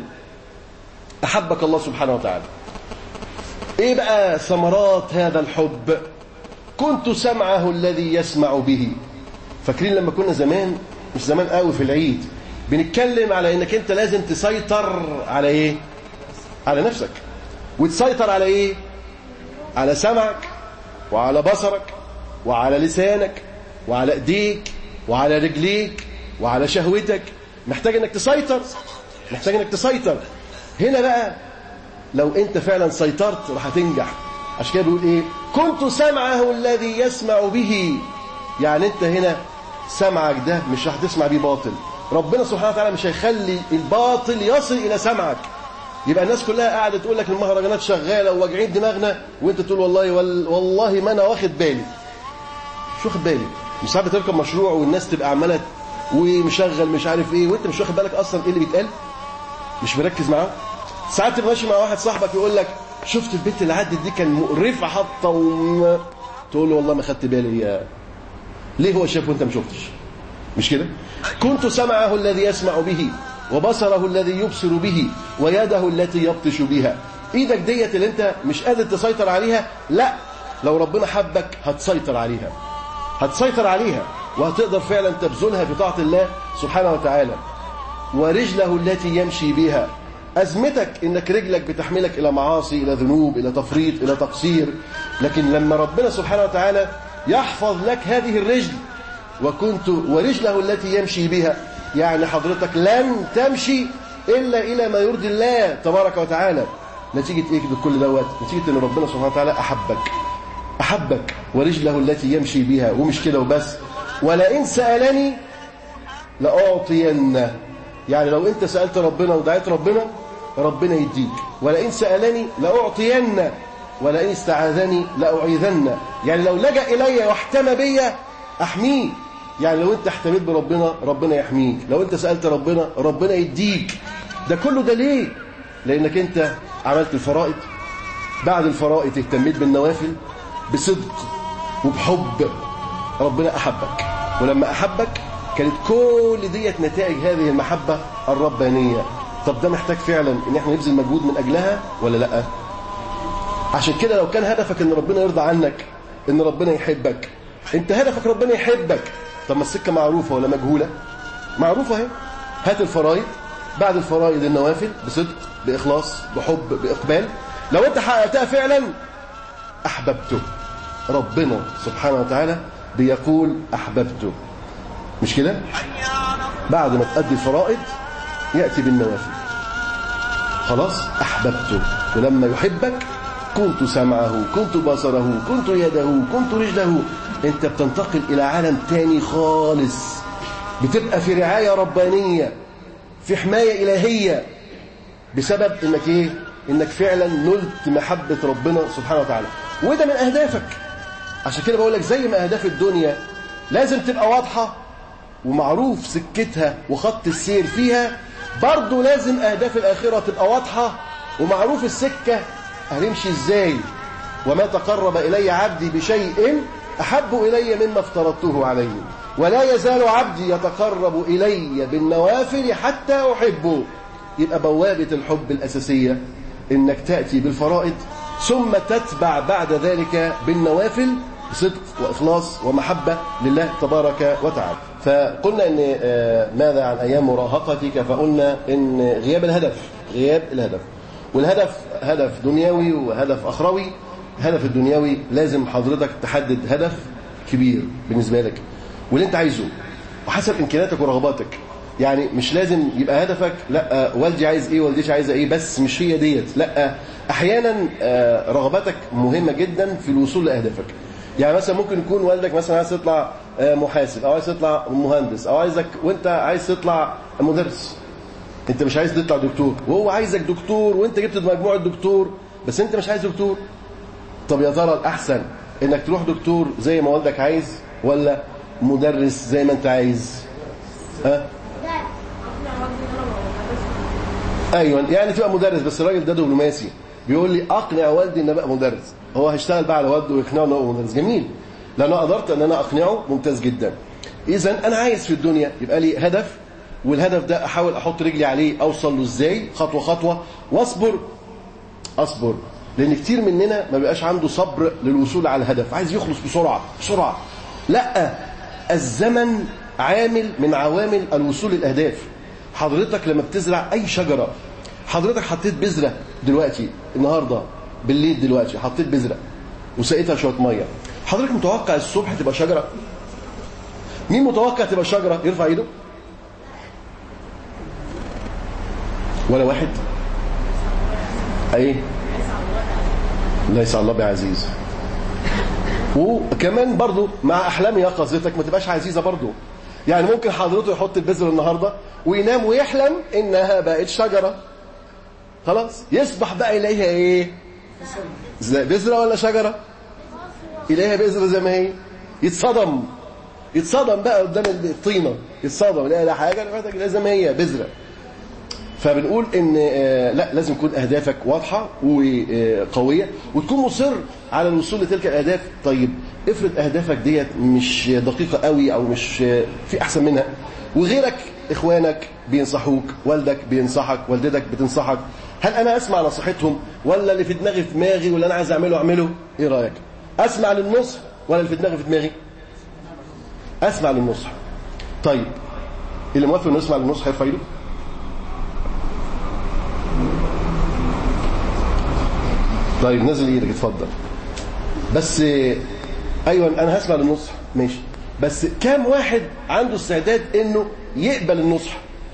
احبك الله سبحانه وتعالى ايه بقى ثمرات هذا الحب كنت سمعه الذي يسمع به فاكرين لما كنا زمان مش زمان قوي في العيد بنتكلم على انك انت لازم تسيطر على ايه على نفسك وتسيطر على ايه على سمعك وعلى بصرك وعلى لسانك وعلى ايديك وعلى رجليك وعلى شهوتك محتاج انك تسيطر محتاج انك تسيطر هنا بقى لو انت فعلا سيطرت راح هتنجح عشان كده بيقول ايه كنت سمعه الذي يسمع به يعني انت هنا سمعك ده مش راح تسمع بيه باطل ربنا سبحانه وتعالى مش هيخلي الباطل يصل الى سمعك يبقى الناس كلها قاعده تقول لك المهرجانات شغاله وواجعين دماغنا وانت تقول والله والله ما انا واخد بالي مش واخد بالي مش ساعات بتركب مشروع والناس تبقى عماله ومشغل مش عارف ايه وانت مش واخد بالك اصلا ايه اللي بيتقال مش مركز معاه ساعات تبقى ماشي مع واحد صاحبك يقول لك شفت البنت اللي عدت دي كان مقرفه حاطه وم... تقول له والله ما خدت بالي يا ليه هو شاف وانت ما شفتش مش كده كنت سمعه الذي يسمع به وبصره الذي يبصر به ويده التي يبطش بها ايدك ديت اللي انت مش قادر تسيطر عليها لا لو ربنا حبك هتسيطر عليها هتسيطر عليها وهتقدر فعلا تبذلها في طاعة الله سبحانه وتعالى ورجله التي يمشي بها أزمتك إنك رجلك بتحملك إلى معاصي إلى ذنوب إلى تفريط إلى تقصير لكن لما ربنا سبحانه وتعالى يحفظ لك هذه الرجل وكنت ورجله التي يمشي بها يعني حضرتك لن تمشي إلا إلى ما يرضي الله تبارك وتعالى نتيجة إيه كل دوت نتيجة إن ربنا سبحانه وتعالى أحبك أحبك ورجله التي يمشي بها ومش كده وبس ولئن سألني لأعطين يعني لو أنت سألت ربنا ودعيت ربنا ربنا يديك ولئن سألني لأعطين ولئن استعاذني لأعيذن يعني لو لجأ إلي واحتمى بي أحميه يعني لو أنت احتميت بربنا ربنا يحميك لو أنت سألت ربنا ربنا يديك ده كله ده ليه لأنك أنت عملت الفرائض بعد الفرائض اهتميت بالنوافل بصدق وبحب ربنا أحبك ولما أحبك كانت كل ديت نتائج هذه المحبة الربانية طب ده محتاج فعلا ان احنا نبذل مجهود من اجلها ولا لا عشان كده لو كان هدفك ان ربنا يرضى عنك ان ربنا يحبك انت هدفك ربنا يحبك طب ما السكه معروفه ولا مجهوله معروفه اهي هات الفرائض بعد الفرائض النوافل بصدق باخلاص بحب باقبال لو انت حققتها فعلا احببته ربنا سبحانه وتعالى بيقول احببته مش كده بعد ما تأدي الفرائض يأتي بالنوافل خلاص أحببته ولما يحبك كنت سمعه كنت بصره كنت يده كنت رجله انت بتنتقل إلى عالم تاني خالص بتبقى في رعاية ربانية في حماية إلهية بسبب انك ايه انك فعلا نلت محبة ربنا سبحانه وتعالى وده من أهدافك عشان كده بقول لك زي ما أهداف الدنيا لازم تبقى واضحة ومعروف سكتها وخط السير فيها برضه لازم أهداف الآخرة تبقى واضحة ومعروف السكة هنمشي إزاي وما تقرب إلي عبدي بشيء أحب إلي مما افترضته عليه ولا يزال عبدي يتقرب إلي بالنوافل حتى أحبه يبقى بوابة الحب الأساسية إنك تأتي بالفرائض ثم تتبع بعد ذلك بالنوافل بصدق وإخلاص ومحبة لله تبارك وتعالى فقلنا إن آه، ماذا عن أيام مراهقتك فقلنا إن غياب الهدف غياب الهدف والهدف هدف دنيوي وهدف أخروي هدف الدنيوي لازم حضرتك تحدد هدف كبير بالنسبة لك واللي انت عايزه وحسب امكانياتك ورغباتك يعني مش لازم يبقى هدفك لا آه، والدي عايز ايه والدتي عايزه ايه بس مش هي ديت لا آه، احيانا آه، رغباتك مهمه جدا في الوصول لاهدافك يعني مثلا ممكن يكون والدك مثلا عايز تطلع آه، محاسب او عايز تطلع مهندس او عايزك وانت عايز تطلع مدرس انت مش عايز تطلع دكتور وهو عايزك دكتور وانت جبت مجموعه دكتور بس انت مش عايز دكتور طب يا ترى الاحسن انك تروح دكتور زي ما والدك عايز ولا مدرس زي ما انت عايز ها ايوه يعني تبقى مدرس بس الراجل ده دبلوماسي بيقول لي اقنع والدي ان ابقى مدرس هو هيشتغل بقى على والده ويقنعه ان هو مدرس جميل لان انا قدرت ان انا اقنعه ممتاز جدا اذا انا عايز في الدنيا يبقى لي هدف والهدف ده احاول احط رجلي عليه اوصل له ازاي خطوه خطوه واصبر اصبر لان كتير مننا ما بيبقاش عنده صبر للوصول على الهدف عايز يخلص بسرعه بسرعه لا الزمن عامل من عوامل الوصول للاهداف حضرتك لما بتزرع اي شجره حضرتك حطيت بذره دلوقتي النهارده بالليل دلوقتي حطيت بذره وسقيتها شويه ميه حضرتك متوقع الصبح تبقى شجره مين متوقع تبقى شجره يرفع ايده ولا واحد ايه ليس على الله بعزيز وكمان برضو مع احلام يقظتك ما تبقاش عزيزه برضو يعني ممكن حضرته يحط البذره النهارده وينام ويحلم انها بقت شجره خلاص يصبح بقى اليها ايه زي بذره ولا شجره اليها بذره زي ما هي يتصدم يتصدم بقى قدام الطينه يتصدم لا لا حاجه لازم هي بذره فبنقول ان آه، لا لازم يكون اهدافك واضحه وقويه وتكون مصر على الوصول لتلك الاهداف طيب افرض اهدافك ديت مش دقيقه قوي او مش آه، في احسن منها وغيرك اخوانك بينصحوك والدك بينصحك والدتك بتنصحك هل انا اسمع نصيحتهم ولا اللي في دماغي في دماغي واللي انا عايز اعمله اعمله ايه رايك اسمع للنصح ولا اللي في دماغي في دماغي اسمع للنصح طيب اللي موافق انه يسمع للنصح يرفع ايده طيب نزل ايدك اتفضل بس آه، ايوه انا هسمع للنصح ماشي بس كام واحد عنده استعداد انه يقبل النصح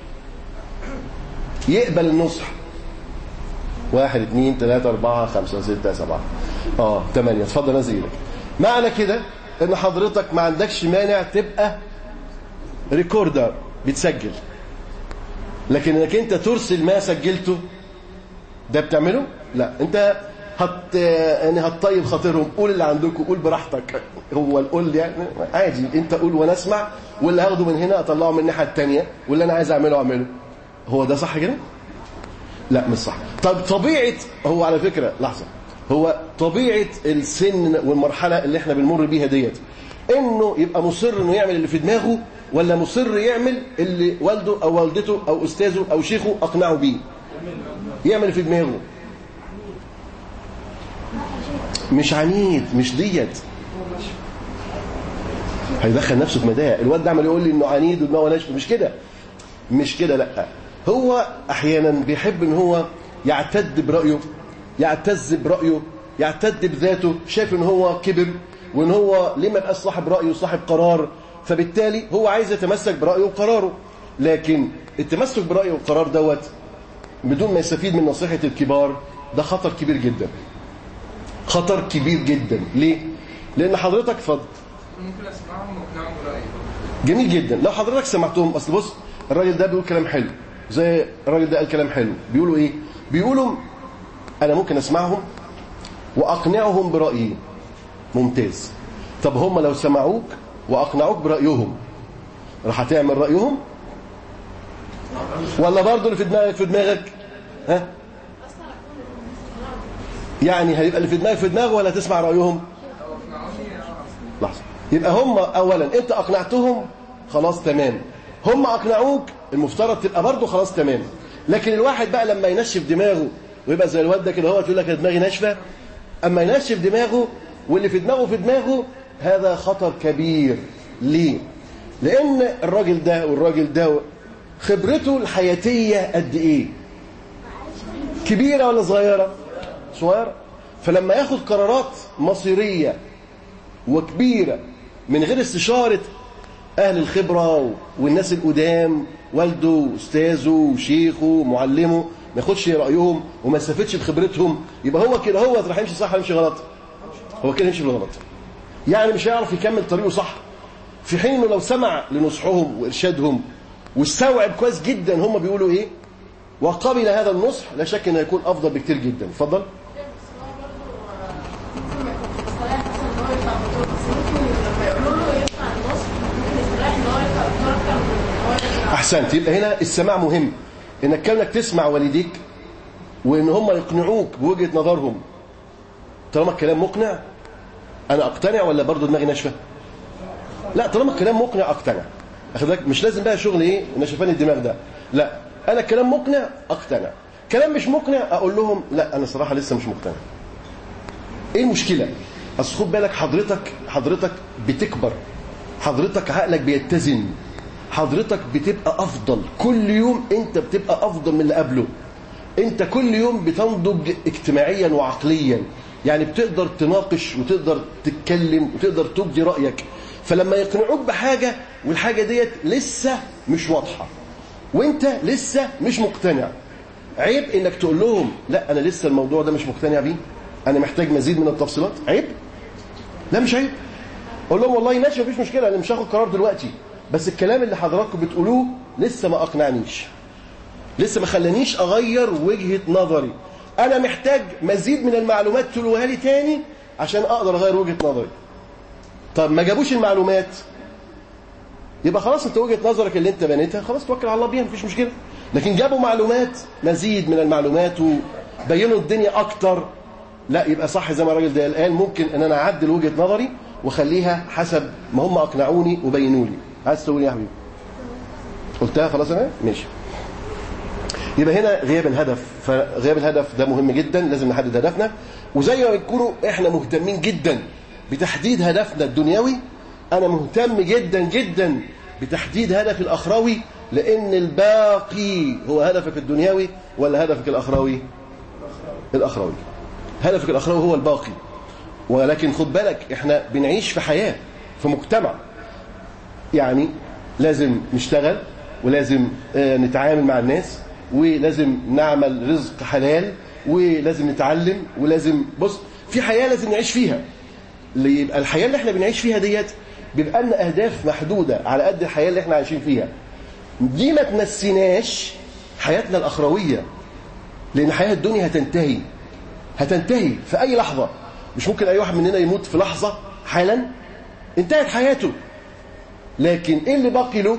يقبل النصح واحد اثنين ثلاثة أربعة خمسة ستة سبعة اه ثمانية اتفضل نزل ايدك معنى كده ان حضرتك ما عندكش مانع تبقى ريكوردر بتسجل لكن انك انت ترسل ما سجلته ده بتعمله لا انت هت يعني هتطيب خاطرهم قول اللي عندكم قول براحتك هو القول يعني عادي انت قول وانا اسمع واللي هاخده من هنا اطلعه من الناحيه الثانيه واللي انا عايز اعمله اعمله هو ده صح كده لا مش صح طب طبيعه هو على فكره لحظه هو طبيعه السن والمرحله اللي احنا بنمر بيها ديت انه يبقى مصر انه يعمل اللي في دماغه ولا مصر يعمل اللي والده او والدته او استاذه او شيخه اقنعه بيه يعمل اللي في دماغه مش عنيد مش ديت هيدخل نفسه في مدايا الواد ده عمال يقول لي انه عنيد ودماغه ناشفه مش كده مش كده لا هو احيانا بيحب ان هو يعتد برايه يعتز برايه يعتد بذاته شايف ان هو كبر وان هو ليه ما يبقاش صاحب راي وصاحب قرار فبالتالي هو عايز يتمسك برايه وقراره لكن التمسك برايه والقرار دوت بدون ما يستفيد من نصيحه الكبار ده خطر كبير جدا خطر كبير جدا ليه لان حضرتك اتفضل ممكن اسمعهم واقنعهم برايي جميل جدا لو حضرتك سمعتهم اصل بص الراجل ده بيقول كلام حلو زي الراجل ده قال كلام حلو بيقولوا ايه بيقولوا انا ممكن اسمعهم واقنعهم برايي ممتاز طب هم لو سمعوك واقنعوك برايهم راح هتعمل رايهم ولا برضه اللي في دماغك في دماغك ها يعني هيبقى اللي في دماغك في دماغه ولا تسمع رايهم لحظه يبقى هم اولا انت اقنعتهم خلاص تمام هم اقنعوك المفترض تبقى برضه خلاص تمام لكن الواحد بقى لما ينشف دماغه ويبقى زي الواد ده كده هو تقول لك أنا دماغي ناشفه اما ينشف دماغه واللي في دماغه في دماغه هذا خطر كبير ليه لان الراجل ده والراجل ده خبرته الحياتيه قد ايه كبيره ولا صغيره صغيره فلما ياخد قرارات مصيريه وكبيره من غير استشاره اهل الخبره والناس القدام والده واستاذه وشيخه ومعلمه ما ياخدش رايهم وما يستفدش بخبرتهم يبقى هو كده هو راح يمشي صح ولا يمشي غلط هو كده يمشي بالغلط يعني مش هيعرف يكمل طريقه صح في حين انه لو سمع لنصحهم وارشادهم واستوعب كويس جدا هم بيقولوا ايه وقبل هذا النصح لا شك انه هيكون افضل بكتير جدا اتفضل احسنت يبقى هنا السماع مهم انك كونك تسمع والديك وان هم يقنعوك بوجهه نظرهم طالما الكلام مقنع انا اقتنع ولا برضه دماغي ناشفه لا طالما الكلام مقنع اقتنع اخد بالك مش لازم بقى شغل ايه نشفان الدماغ ده لا انا الكلام مقنع اقتنع كلام مش مقنع اقول لهم لا انا صراحه لسه مش مقتنع ايه المشكله اصل خد بالك حضرتك حضرتك بتكبر حضرتك عقلك بيتزن حضرتك بتبقى افضل كل يوم انت بتبقى افضل من اللي قبله انت كل يوم بتنضج اجتماعيا وعقليا يعني بتقدر تناقش وتقدر تتكلم وتقدر تبدي رايك فلما يقنعوك بحاجه والحاجه ديت لسه مش واضحه وانت لسه مش مقتنع عيب انك تقول لهم لا انا لسه الموضوع ده مش مقتنع بيه انا محتاج مزيد من التفصيلات عيب لا مش عيب اقول لهم والله ماشي مفيش مشكله انا مش هاخد قرار دلوقتي بس الكلام اللي حضراتكم بتقولوه لسه ما اقنعنيش لسه ما خلانيش اغير وجهه نظري انا محتاج مزيد من المعلومات تقولوها لي تاني عشان اقدر اغير وجهه نظري طب ما جابوش المعلومات يبقى خلاص انت وجهه نظرك اللي انت بنيتها خلاص توكل على الله بيها مفيش مشكله لكن جابوا معلومات مزيد من المعلومات وبينوا الدنيا اكتر لا يبقى صح زي ما الراجل ده قال ممكن ان انا اعدل وجهه نظري واخليها حسب ما هم اقنعوني وبينوا لي عايز تقول إيه يا حبيبي قلتها خلاص انا ماشي يبقى هنا غياب الهدف فغياب الهدف ده مهم جدا لازم نحدد هدفنا وزي ما بنكونوا احنا مهتمين جدا بتحديد هدفنا الدنيوي انا مهتم جدا جدا بتحديد هدفي الاخروي لان الباقي هو هدفك الدنيوي ولا هدفك الاخروي الاخروي هدفك الاخروي هو الباقي ولكن خد بالك احنا بنعيش في حياه في مجتمع يعني لازم نشتغل ولازم نتعامل مع الناس ولازم نعمل رزق حلال ولازم نتعلم ولازم بص في حياة لازم نعيش فيها اللي يبقى الحياة اللي احنا بنعيش فيها ديت بيبقى لنا أهداف محدودة على قد الحياة اللي احنا عايشين فيها دي ما تنسيناش حياتنا الأخروية لأن حياة الدنيا هتنتهي هتنتهي في أي لحظة مش ممكن أي واحد مننا يموت في لحظة حالا انتهت حياته لكن ايه اللي باقي له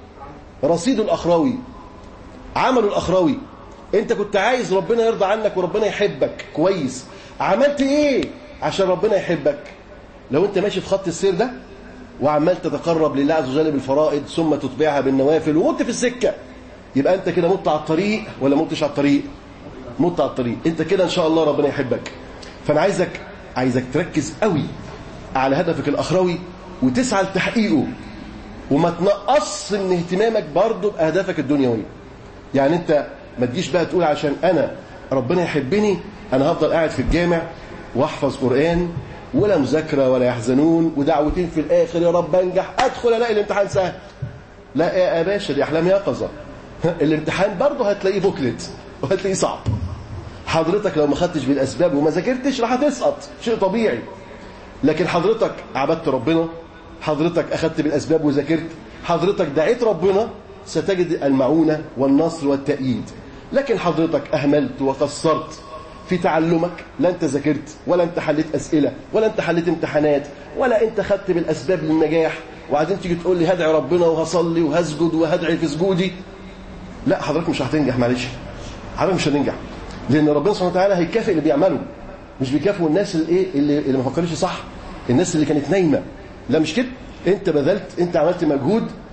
رصيده الاخروي عمله الاخروي انت كنت عايز ربنا يرضى عنك وربنا يحبك كويس عملت ايه عشان ربنا يحبك لو انت ماشي في خط السير ده وعمال تتقرب لله عز وجل بالفرائض ثم تتبعها بالنوافل ومت في السكه يبقى انت كده مت على الطريق ولا متش على الطريق مت على الطريق انت كده ان شاء الله ربنا يحبك فانا عايزك عايزك تركز قوي على هدفك الاخروي وتسعى لتحقيقه وما تنقص من اهتمامك برضه باهدافك الدنيويه يعني انت ما تجيش بقى تقول عشان انا ربنا يحبني انا هفضل قاعد في الجامع واحفظ قران ولا مذاكره ولا يحزنون ودعوتين في الاخر يا رب انجح ادخل الاقي الامتحان سهل لا يا باشا دي احلام يقظه الامتحان برضه هتلاقيه بوكلت وهتلاقيه صعب حضرتك لو ما خدتش بالاسباب وما ذاكرتش راح هتسقط شيء طبيعي لكن حضرتك عبدت ربنا حضرتك أخذت بالأسباب وذاكرت حضرتك دعيت ربنا ستجد المعونة والنصر والتأييد لكن حضرتك أهملت وقصرت في تعلمك لا أنت ذاكرت ولا أنت حليت أسئلة ولا أنت حليت امتحانات ولا أنت خدت بالأسباب للنجاح وبعدين تيجي تقول لي هدعي ربنا وهصلي وهسجد وهدعي في سجودي لا حضرتك مش هتنجح معلش حضرتك مش هتنجح لأن ربنا سبحانه وتعالى هيكافئ اللي بيعملوا مش بيكافئوا الناس اللي ايه اللي, اللي ما فكرش صح الناس اللي كانت نايمه لا مش كده انت بذلت انت عملت مجهود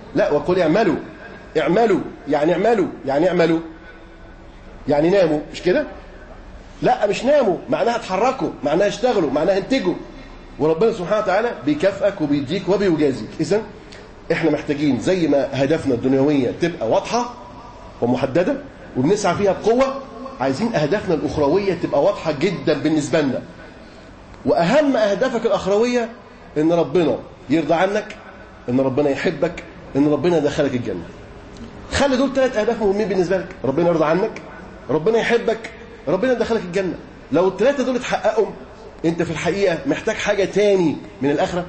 لا وقل اعملوا اعملوا يعني اعملوا يعني اعملوا يعني ناموا مش كده لا مش ناموا معناها اتحركوا معناها اشتغلوا معناها انتجوا وربنا سبحانه وتعالى بيكافئك وبيديك وبيجازيك اذا احنا محتاجين زي ما هدفنا الدنيويه تبقى واضحه ومحدده وبنسعى فيها بقوه عايزين اهدافنا الاخرويه تبقى واضحه جدا بالنسبه لنا واهم اهدافك الاخرويه ان ربنا يرضى عنك ان ربنا يحبك ان ربنا يدخلك الجنه خلي دول ثلاث اهداف مهمين بالنسبه لك ربنا يرضى عنك ربنا يحبك ربنا يدخلك الجنه لو الثلاثه دول اتحققوا انت في الحقيقه محتاج حاجه تاني من الاخره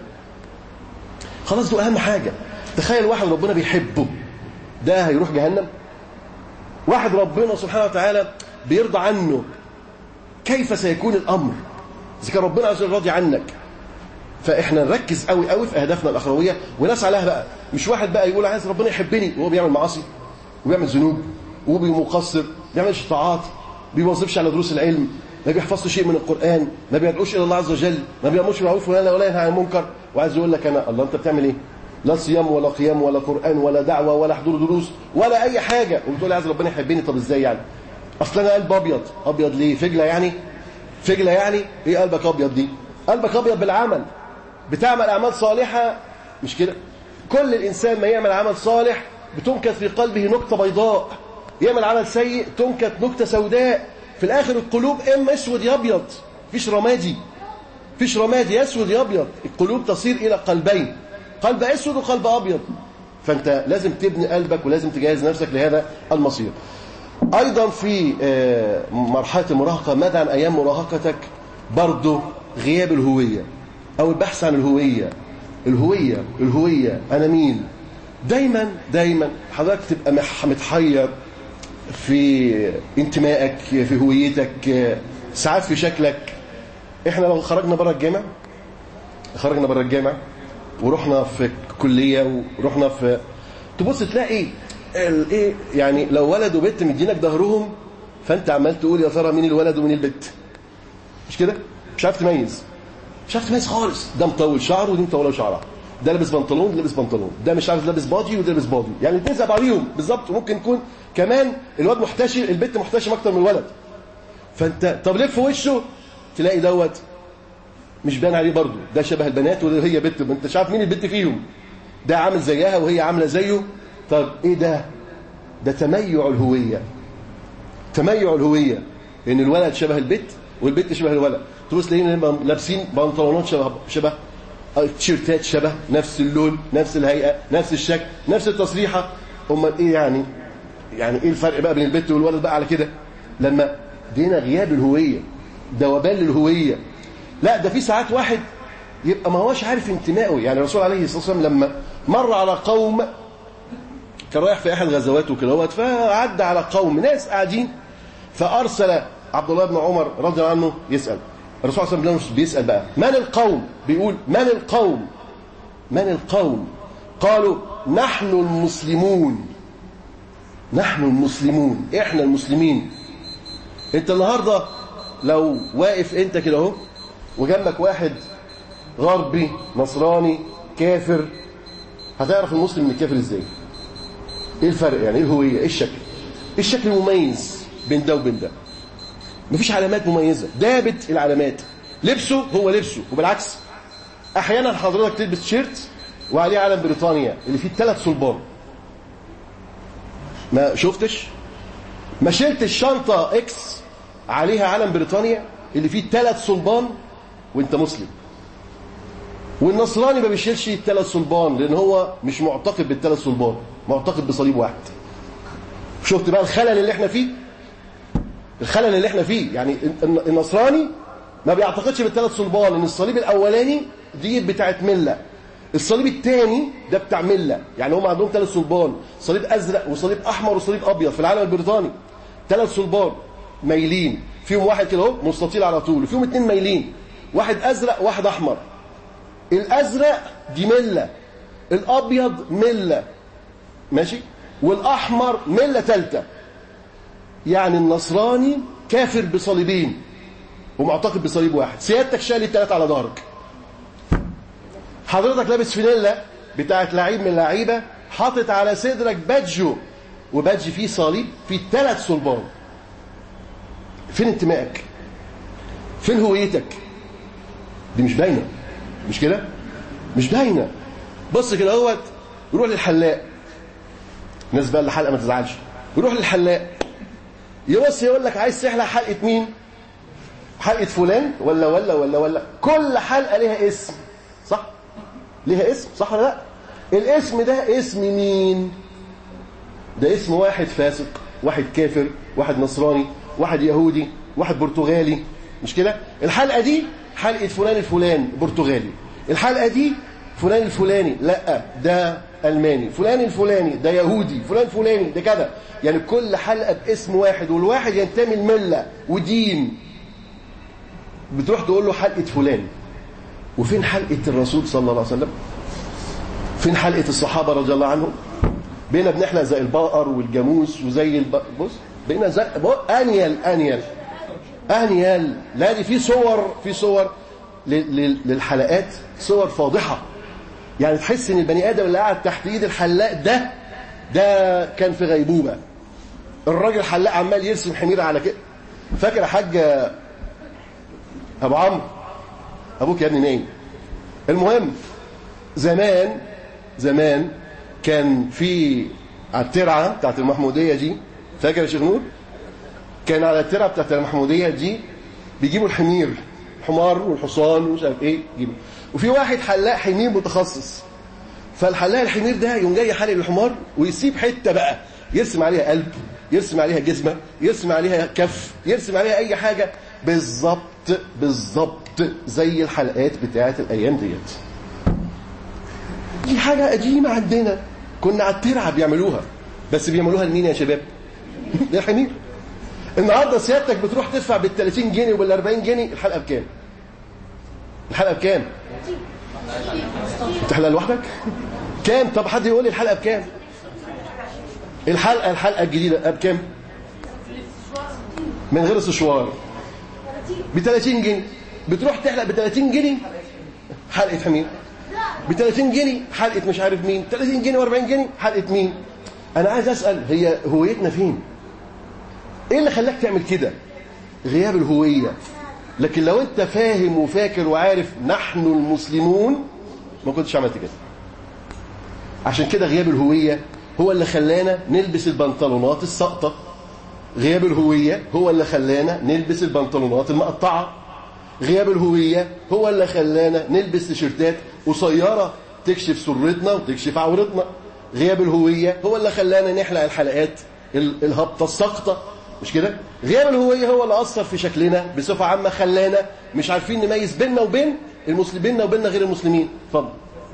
خلاص دول اهم حاجه تخيل واحد ربنا بيحبه ده هيروح جهنم واحد ربنا سبحانه وتعالى بيرضى عنه كيف سيكون الامر اذا كان ربنا عز وجل راضي عنك فاحنا نركز قوي قوي في اهدافنا الاخرويه ونسعى لها بقى مش واحد بقى يقول عايز ربنا يحبني وهو بيعمل معاصي وبيعمل ذنوب وبيمقصر ما بيعملش طاعات ما بيواظبش على دروس العلم ما بيحفظش شيء من القران ما بيدعوش الى الله عز وجل ما بيامرش بالمعروف ولا ولا ينهى عن المنكر وعايز يقول لك انا الله انت بتعمل ايه لا صيام ولا قيام ولا قران ولا دعوه ولا حضور دروس ولا اي حاجه وبتقول عايز ربنا يحبني طب ازاي يعني اصل انا قلب ابيض ابيض ليه فجله يعني فجله يعني ايه قلبك ابيض دي قلبك ابيض بالعمل بتعمل اعمال صالحه مش كده كل الانسان ما يعمل عمل صالح بتنكت في قلبه نكته بيضاء يعمل عمل سيء تنكت نكته سوداء في الاخر القلوب اما اسود يا ابيض مفيش رمادي مفيش رمادي اسود يا ابيض القلوب تصير الى قلبين قلب اسود وقلب ابيض فانت لازم تبني قلبك ولازم تجهز نفسك لهذا المصير ايضا في مرحله المراهقه ماذا عن ايام مراهقتك برضه غياب الهويه او البحث عن الهويه الهويه الهويه انا مين دايما دايما حضرتك تبقى متحير في انتمائك في هويتك ساعات في شكلك احنا لو خرجنا بره الجامع خرجنا بره الجامع ورحنا في كليه ورحنا في تبص تلاقي الايه يعني لو ولد وبنت مدينك ظهرهم فانت عمال تقول يا ترى مين الولد ومين البنت مش كده مش عارف تميز مش عارف تميز خالص ده مطول شعره ودي مطوله شعرها ده لابس بنطلون ده لابس بنطلون ده مش عارف لابس بادي وده لابس بادي يعني الاثنين زي بعضيهم بالظبط وممكن يكون كمان الواد محتشم البنت محتشم اكتر من الولد فانت طب لف وشه تلاقي دوت مش باين عليه برضه ده شبه البنات وهي بنت ما انتش عارف مين البنت فيهم ده عامل زيها وهي عامله زيه طب ايه ده ده تميع الهويه تميع الهويه ان الولد شبه البنت والبنت شبه الولد تبص تلاقيهم لابسين بنطلونات شبه شبه تيشيرتات شبه نفس اللون نفس الهيئه نفس الشكل نفس التصريحه امال ايه يعني يعني ايه الفرق بقى بين البنت والولد بقى على كده لما دينا غياب الهويه ذوبان للهويه لا ده في ساعات واحد يبقى ما هوش عارف انتمائه يعني الرسول عليه الصلاه والسلام لما مر على قوم كان رايح في احد غزواته كده فعدى على قوم ناس قاعدين فارسل عبد الله بن عمر رضي الله عنه يسال الرسول صلى الله عليه وسلم بيسال بقى من القوم بيقول من القوم من القوم قالوا نحن المسلمون نحن المسلمون احنا المسلمين انت النهارده لو واقف انت كده اهو وجنبك واحد غربي نصراني كافر هتعرف المسلم من الكافر ازاي ايه الفرق يعني ايه الهويه ايه الشكل ايه الشكل المميز بين ده وبين ده مفيش علامات مميزه دابت العلامات لبسه هو لبسه وبالعكس احيانا حضرتك تلبس تيشيرت وعليه علم بريطانيا اللي فيه ثلاث صلبان ما شفتش ما شلتش شنطه اكس عليها علم بريطانيا اللي فيه ثلاث صلبان وانت مسلم والنصراني ما بيشيلش الثلاث صلبان لان هو مش معتقد بالثلاث صلبان معتقد بصليب واحد شفت بقى الخلل اللي احنا فيه الخلل اللي احنا فيه يعني النصراني ما بيعتقدش بالثلاث صلبان لان الصليب الاولاني دي بتاعت مله الصليب الثاني ده بتاع مله يعني هم عندهم ثلاث صلبان صليب ازرق وصليب احمر وصليب ابيض في العالم البريطاني ثلاث صلبان مايلين فيهم واحد كده اهو مستطيل على طول وفيهم اثنين مايلين واحد ازرق واحد احمر الازرق دي مله الابيض مله ماشي والاحمر مله ثالثه يعني النصراني كافر بصليبين ومعتقد بصليب واحد سيادتك شايل الثلاثه على ظهرك حضرتك لابس فانيلا بتاعت لعيب من اللعيبه حاطط على صدرك بادجو وبادج فيه صليب فيه ثلاث صلبان فين انتمائك فين هويتك دي مش باينه مش كده مش باينه بص كده اهوت يروح للحلاق الناس بقى اللي حلقه ما تزعلش يروح للحلاق يبص يقول لك عايز تحلق حلقه مين حلقه فلان ولا ولا ولا ولا كل حلقه ليها اسم صح ليها اسم صح ولا لا الاسم ده اسم مين ده اسم واحد فاسق واحد كافر واحد نصراني واحد يهودي واحد برتغالي مش كده الحلقه دي حلقه فلان الفلاني برتغالي الحلقه دي فلان الفلاني لا ده الماني فلان الفلاني ده يهودي فلان فلاني ده كذا يعني كل حلقه باسم واحد والواحد ينتمي لمله ودين بتروح تقول له حلقه فلان وفين حلقه الرسول صلى الله عليه وسلم فين حلقه الصحابه رضي الله عنهم بقينا بنحلق زي البقر والجاموس وزي الب... بص بقينا زي بق- انيل انيل انيل لا دي في صور في صور ل... ل... للحلقات صور فاضحه يعني تحس ان البني ادم اللي قاعد تحت ايد الحلاق ده ده كان في غيبوبه الراجل حلاق عمال يرسم حمير على كده فاكر يا حاج ابو عمرو ابوك يا ابني نايم المهم زمان زمان كان في على الترعه بتاعت المحموديه دي فاكر يا شيخ نور كان على الترعه بتاعت المحموديه دي بيجيبوا الحمير الحمار والحصان ومش عارف ايه يجيبوا وفي واحد حلاق حمير متخصص فالحلاق الحمير ده يقوم جاي حالق الحمار ويسيب حته بقى يرسم عليها قلب يرسم عليها جزمه يرسم عليها كف يرسم عليها اي حاجه بالظبط بالظبط زي الحلقات بتاعت الايام ديت دي حاجه قديمه عندنا كنا على الترعه بيعملوها بس بيعملوها لمين يا شباب للحمير النهارده سيادتك بتروح تدفع بال 30 جنيه وبال 40 جنيه الحلقه بكام الحلقه بكام تحلق لوحدك كام طب حد يقول لي الحلقه بكام الحلقه الحلقه الجديده بكام من غير سشوار ب 30 جنيه بتروح تحلق ب 30 جنيه حلقه حمير ب 30 جنيه حلقه مش عارف مين 30 جنيه و40 جنيه حلقه مين انا عايز اسال هي هويتنا فين ايه اللي خلاك تعمل كده غياب الهويه لكن لو انت فاهم وفاكر وعارف نحن المسلمون ما كنتش عملت كده عشان كده غياب الهويه هو اللي خلانا نلبس البنطلونات الساقطه غياب الهويه هو اللي خلانا نلبس البنطلونات المقطعه غياب الهويه هو اللي خلانا نلبس تيشيرتات قصيره تكشف سرتنا وتكشف عورتنا غياب الهويه هو اللي خلانا نحلق الحلقات ال- الهبطه الساقطه مش كده غياب الهويه هو اللي اثر في شكلنا بصفه عامه خلانا مش عارفين نميز بيننا وبين المسلمين بيننا وبين غير المسلمين اتفضل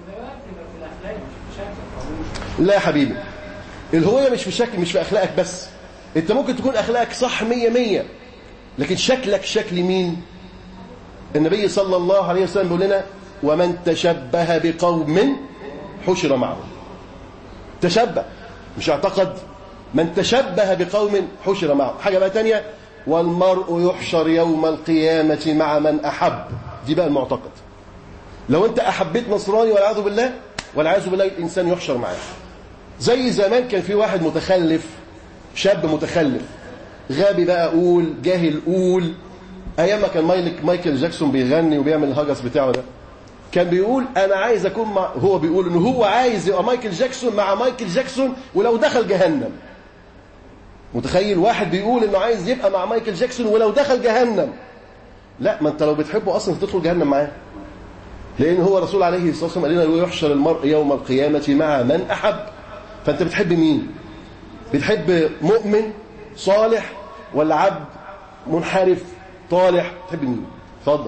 لا يا حبيبي الهويه مش في شكل مش في اخلاقك بس انت ممكن تكون اخلاقك صح مية مية لكن شكلك شكل مين النبي صلى الله عليه وسلم بيقول لنا ومن تشبه بقوم حشر معهم تشبه مش اعتقد من تشبه بقوم حشر معهم حاجة بقى تانية والمرء يحشر يوم القيامة مع من أحب دي بقى المعتقد لو انت أحبيت نصراني والعياذ بالله والعياذ بالله الإنسان يحشر معاه زي زمان كان في واحد متخلف شاب متخلف غبي بقى قول جاهل قول ايام ما كان مايلك مايكل جاكسون بيغني وبيعمل الهجس بتاعه ده كان بيقول انا عايز اكون مع هو بيقول ان هو عايز يبقى مايكل جاكسون مع مايكل جاكسون ولو دخل جهنم متخيل واحد بيقول انه عايز يبقى مع مايكل جاكسون ولو دخل جهنم لا ما انت لو بتحبه اصلا تدخل جهنم معاه لان هو الرسول عليه الصلاه والسلام قال لنا يحشر المرء يوم القيامه مع من احب فانت بتحب مين بتحب مؤمن صالح ولا عبد منحرف طالح تحب مين اتفضل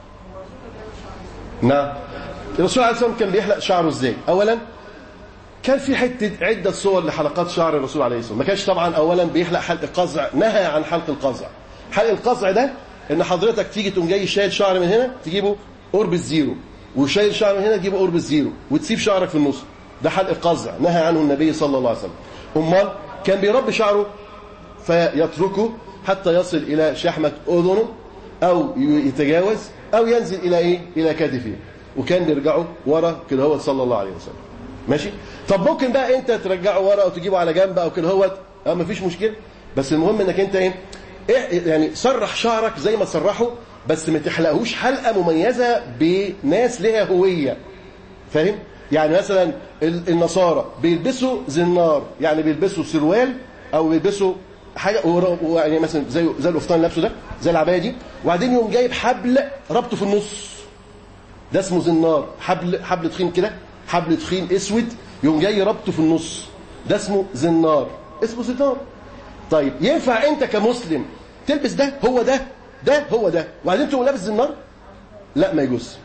نعم الرسول عليه الصلاه والسلام كان بيحلق شعره ازاي اولا كان في حته عده صور لحلقات شعر الرسول عليه الصلاه والسلام ما كانش طبعا اولا بيحلق حلق قزع نهى عن حلق القزع حلق القزع ده ان حضرتك تيجي تقوم جاي شايل شعر من هنا تجيبه قرب الزيرو وشايل شعر من هنا تجيبه قرب الزيرو وتسيب شعرك في النص ده حلق القزع نهى عنه النبي صلى الله عليه وسلم امال كان بيربي شعره فيتركه حتى يصل الى شحمه اذنه او يتجاوز او ينزل الى ايه الى كتفه وكان بيرجعوا ورا كده هو صلى الله عليه وسلم ماشي طب ممكن بقى انت ترجعه ورا وتجيبه على جنب او كده هوت اه مفيش مشكله بس المهم انك انت ايه إيه- يعني سرح شعرك زي ما تسرحه بس ما تحلقهوش حلقه مميزه بناس لها هويه فاهم يعني مثلا ال- النصارى بيلبسوا زنار يعني بيلبسوا سروال او بيلبسوا حاجه ورا- يعني مثلا زي زي القفطان اللي لابسه ده زي العبايه دي وبعدين يقوم جايب حبل ربطه في النص ده اسمه زنار حبل حبل تخين كده حبل تخين اسود يقوم جاي ربطه في النص ده اسمه زنار اسمه زنار طيب ينفع انت كمسلم تلبس ده هو ده ده هو ده وبعدين تقوم لابس زنار لا ما يجوز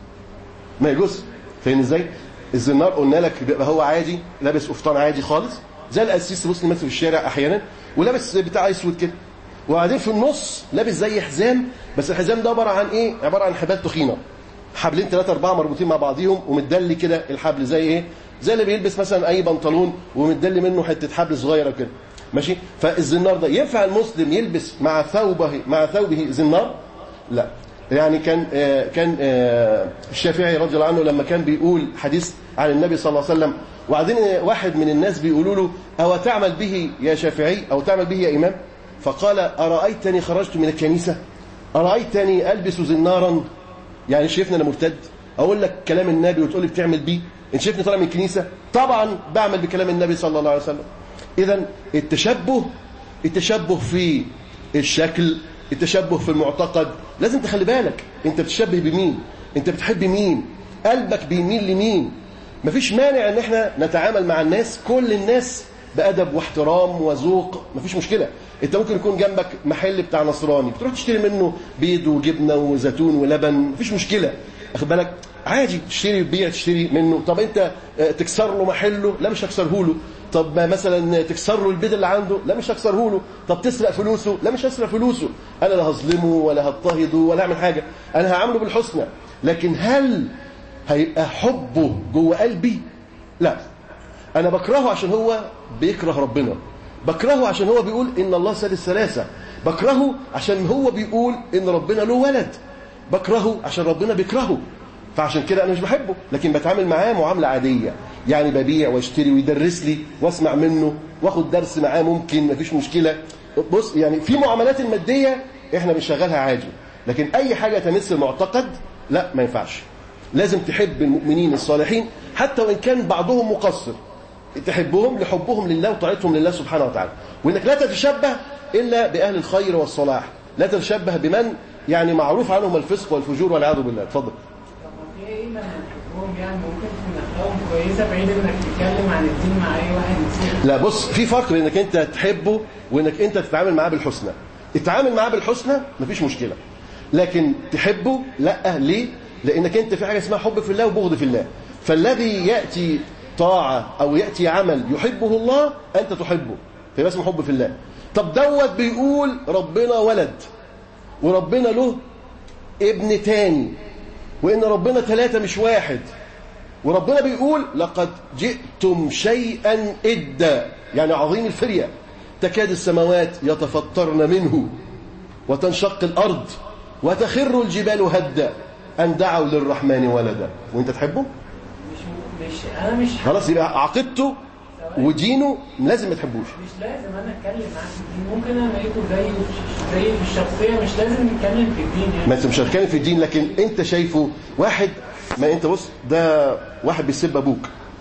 ما يجوز فاهم ازاي الزنار قلنا لك بيبقى هو عادي لابس قفطان عادي خالص زي القسيس المسلم مثلا في الشارع احيانا ولابس بتاع اسود كده وبعدين في النص لابس زي حزام بس الحزام ده عباره عن ايه عباره عن حبال تخينه حبلين ثلاثة أربعة مربوطين مع بعضيهم ومتدلي كده الحبل زي إيه؟ زي اللي بيلبس مثلا أي بنطلون ومتدلي منه حتة حبل صغيرة كده ماشي؟ فالزنار ده ينفع المسلم يلبس مع ثوبه مع ثوبه زنار؟ لا يعني كان آه كان آه الشافعي رضي الله عنه لما كان بيقول حديث عن النبي صلى الله عليه وسلم وبعدين واحد من الناس بيقولوا له أو تعمل به يا شافعي أو تعمل به يا إمام فقال أرأيتني خرجت من الكنيسة أرأيتني ألبس زنارا يعني شايفني انا مرتد اقول لك كلام النبي وتقول لي بتعمل بيه انت شايفني طالع من الكنيسه طبعا بعمل بكلام النبي صلى الله عليه وسلم اذا التشبه التشبه في الشكل التشبه في المعتقد لازم تخلي بالك انت بتشبه بمين انت بتحب مين قلبك بيميل لمين مفيش مانع ان احنا نتعامل مع الناس كل الناس بأدب واحترام وذوق مفيش مشكلة انت ممكن يكون جنبك محل بتاع نصراني بتروح تشتري منه بيض وجبنة وزيتون ولبن مفيش مشكلة اخد بالك عادي تشتري بيع تشتري منه طب انت اه، تكسر له محله لا مش هكسره له طب ما مثلا تكسر له البيض اللي عنده لا مش هكسره له طب تسرق فلوسه لا مش هسرق فلوسه انا لا هظلمه ولا هضطهده ولا اعمل حاجة انا هعامله بالحسنى لكن هل هيبقى حبه جوه قلبي لا انا بكرهه عشان هو بيكره ربنا بكرهه عشان هو بيقول ان الله ثالث ثلاثه بكرهه عشان هو بيقول ان ربنا له ولد بكرهه عشان ربنا بيكرهه فعشان كده انا مش بحبه لكن بتعامل معاه معامله عاديه يعني ببيع واشتري ويدرس لي واسمع منه واخد درس معاه ممكن مفيش مشكله بص يعني في معاملات الماديه احنا بنشغلها عادي لكن اي حاجه تمس المعتقد لا ما ينفعش لازم تحب المؤمنين الصالحين حتى وان كان بعضهم مقصر تحبهم لحبهم لله وطاعتهم لله سبحانه وتعالى وانك لا تتشبه الا باهل الخير والصلاح لا تتشبه بمن يعني معروف عنهم الفسق والفجور والعياذ بالله اتفضل طب ما في ايه لما نحبهم يعني ممكن تكون اخلاقهم كويسه بعيد انك تتكلم عن الدين مع اي واحد مسيحي لا بص في فرق بين انك انت تحبه وانك انت تتعامل معاه بالحسنى التعامل معاه بالحسنى مفيش مشكله لكن تحبه لا ليه لانك انت في حاجه اسمها حب في الله وبغض في الله فالذي ياتي طاعه او ياتي عمل يحبه الله انت تحبه فيبقى اسمه حب في الله طب دوت بيقول ربنا ولد وربنا له ابن تاني وان ربنا ثلاثه مش واحد وربنا بيقول لقد جئتم شيئا إدا يعني عظيم الفرية تكاد السماوات يتفطرن منه وتنشق الأرض وتخر الجبال هدا أن دعوا للرحمن ولدا وانت تحبه مش مش انا مش خلاص يبقى عقيدته ودينه لازم ما تحبوش مش لازم انا اتكلم معاه في الدين ممكن انا لقيته زي زي في الشخصيه مش لازم نتكلم في الدين يعني ما انت مش هتتكلم في الدين لكن انت شايفه واحد ما انت بص ده واحد بيسب ابوك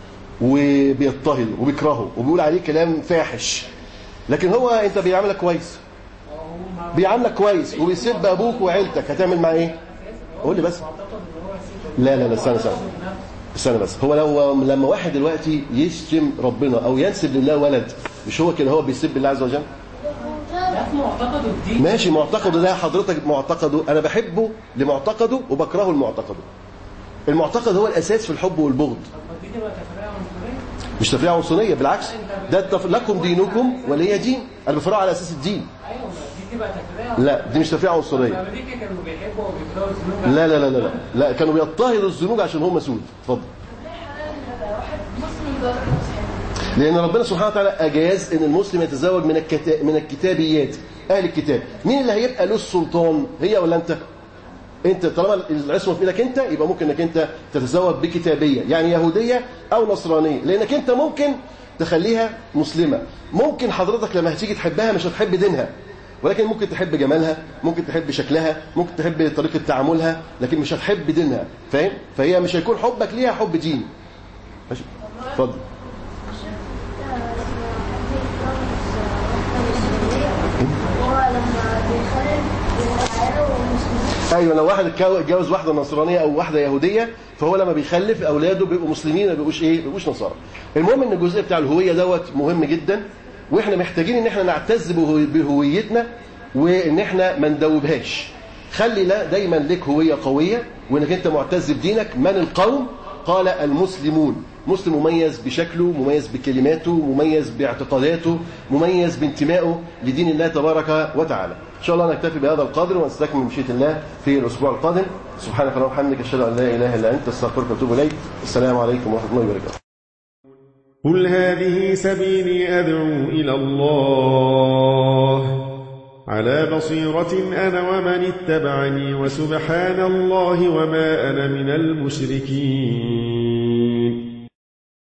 وبيضطهد وبيكرهه وبيقول عليه كلام فاحش لكن هو انت بيعاملك كويس هو ما- بيعاملك كويس وبيسب ابوك وعيلتك هتعمل معاه ايه قول لي بس معتقد ان هو سيد لا لا لا استنى استنى استنى بس هو لو لما واحد دلوقتي يشتم ربنا او ينسب لله ولد مش هو كده هو بيسب الله عز وجل ده في معتقده الدين ماشي معتقده ده حضرتك معتقده انا بحبه لمعتقده وبكرهه لمعتقده المعتقد هو الاساس في الحب والبغض طب ما دي تبقى تفرقه عنصريه مش تفريع عنصريه بالعكس ده التف... لكم دينكم ولي دين انا بفرع على اساس الدين ايوه ما دي تبقى تفرقه لا دي مش تفريع عنصريه امريكا كانوا بيحبوا وبيكرهوا الذنوب لا لا لا لا لا, لا كانوا بيضطهدوا الزنوج عشان هم سود اتفضل واحد مسلم ده مسلم لأن ربنا سبحانه وتعالى أجاز أن المسلم يتزوج من الكتا... من الكتابيات أهل الكتاب مين اللي هيبقى له السلطان هي ولا أنت انت طالما العصمه في ايدك انت يبقى ممكن انك انت تتزوج بكتابيه يعني يهوديه او نصرانيه لانك انت ممكن تخليها مسلمه ممكن حضرتك لما هتيجي تحبها مش هتحب دينها ولكن ممكن تحب جمالها ممكن تحب شكلها ممكن تحب طريقه تعاملها لكن مش هتحب دينها فاهم فهي مش هيكون حبك ليها حب دين ماشي اتفضل ايوه لو واحد اتجو- اتجوز واحده نصرانيه او واحده يهوديه فهو لما بيخلف اولاده بيبقوا مسلمين ما بيبقوش ايه ما بيبقوش نصارى المهم ان الجزء بتاع الهويه دوت مهم جدا واحنا محتاجين ان احنا نعتز بهو- بهويتنا وان احنا ما ندوبهاش خلي لا دايما لك هويه قويه وانك انت معتز بدينك من القوم قال المسلمون مسلم مميز بشكله مميز بكلماته مميز باعتقاداته مميز بانتمائه لدين الله تبارك وتعالى ان شاء الله نكتفي بهذا القدر ونستكمل مشيئه الله في الاسبوع القادم سبحانك اللهم وبحمدك اشهد ان لا اله الا انت استغفرك واتوب اليك السلام عليكم ورحمه الله وبركاته قل هذه سبيلي أدعو إلى الله على بصيرة أنا ومن اتبعني وسبحان الله وما أنا من المشركين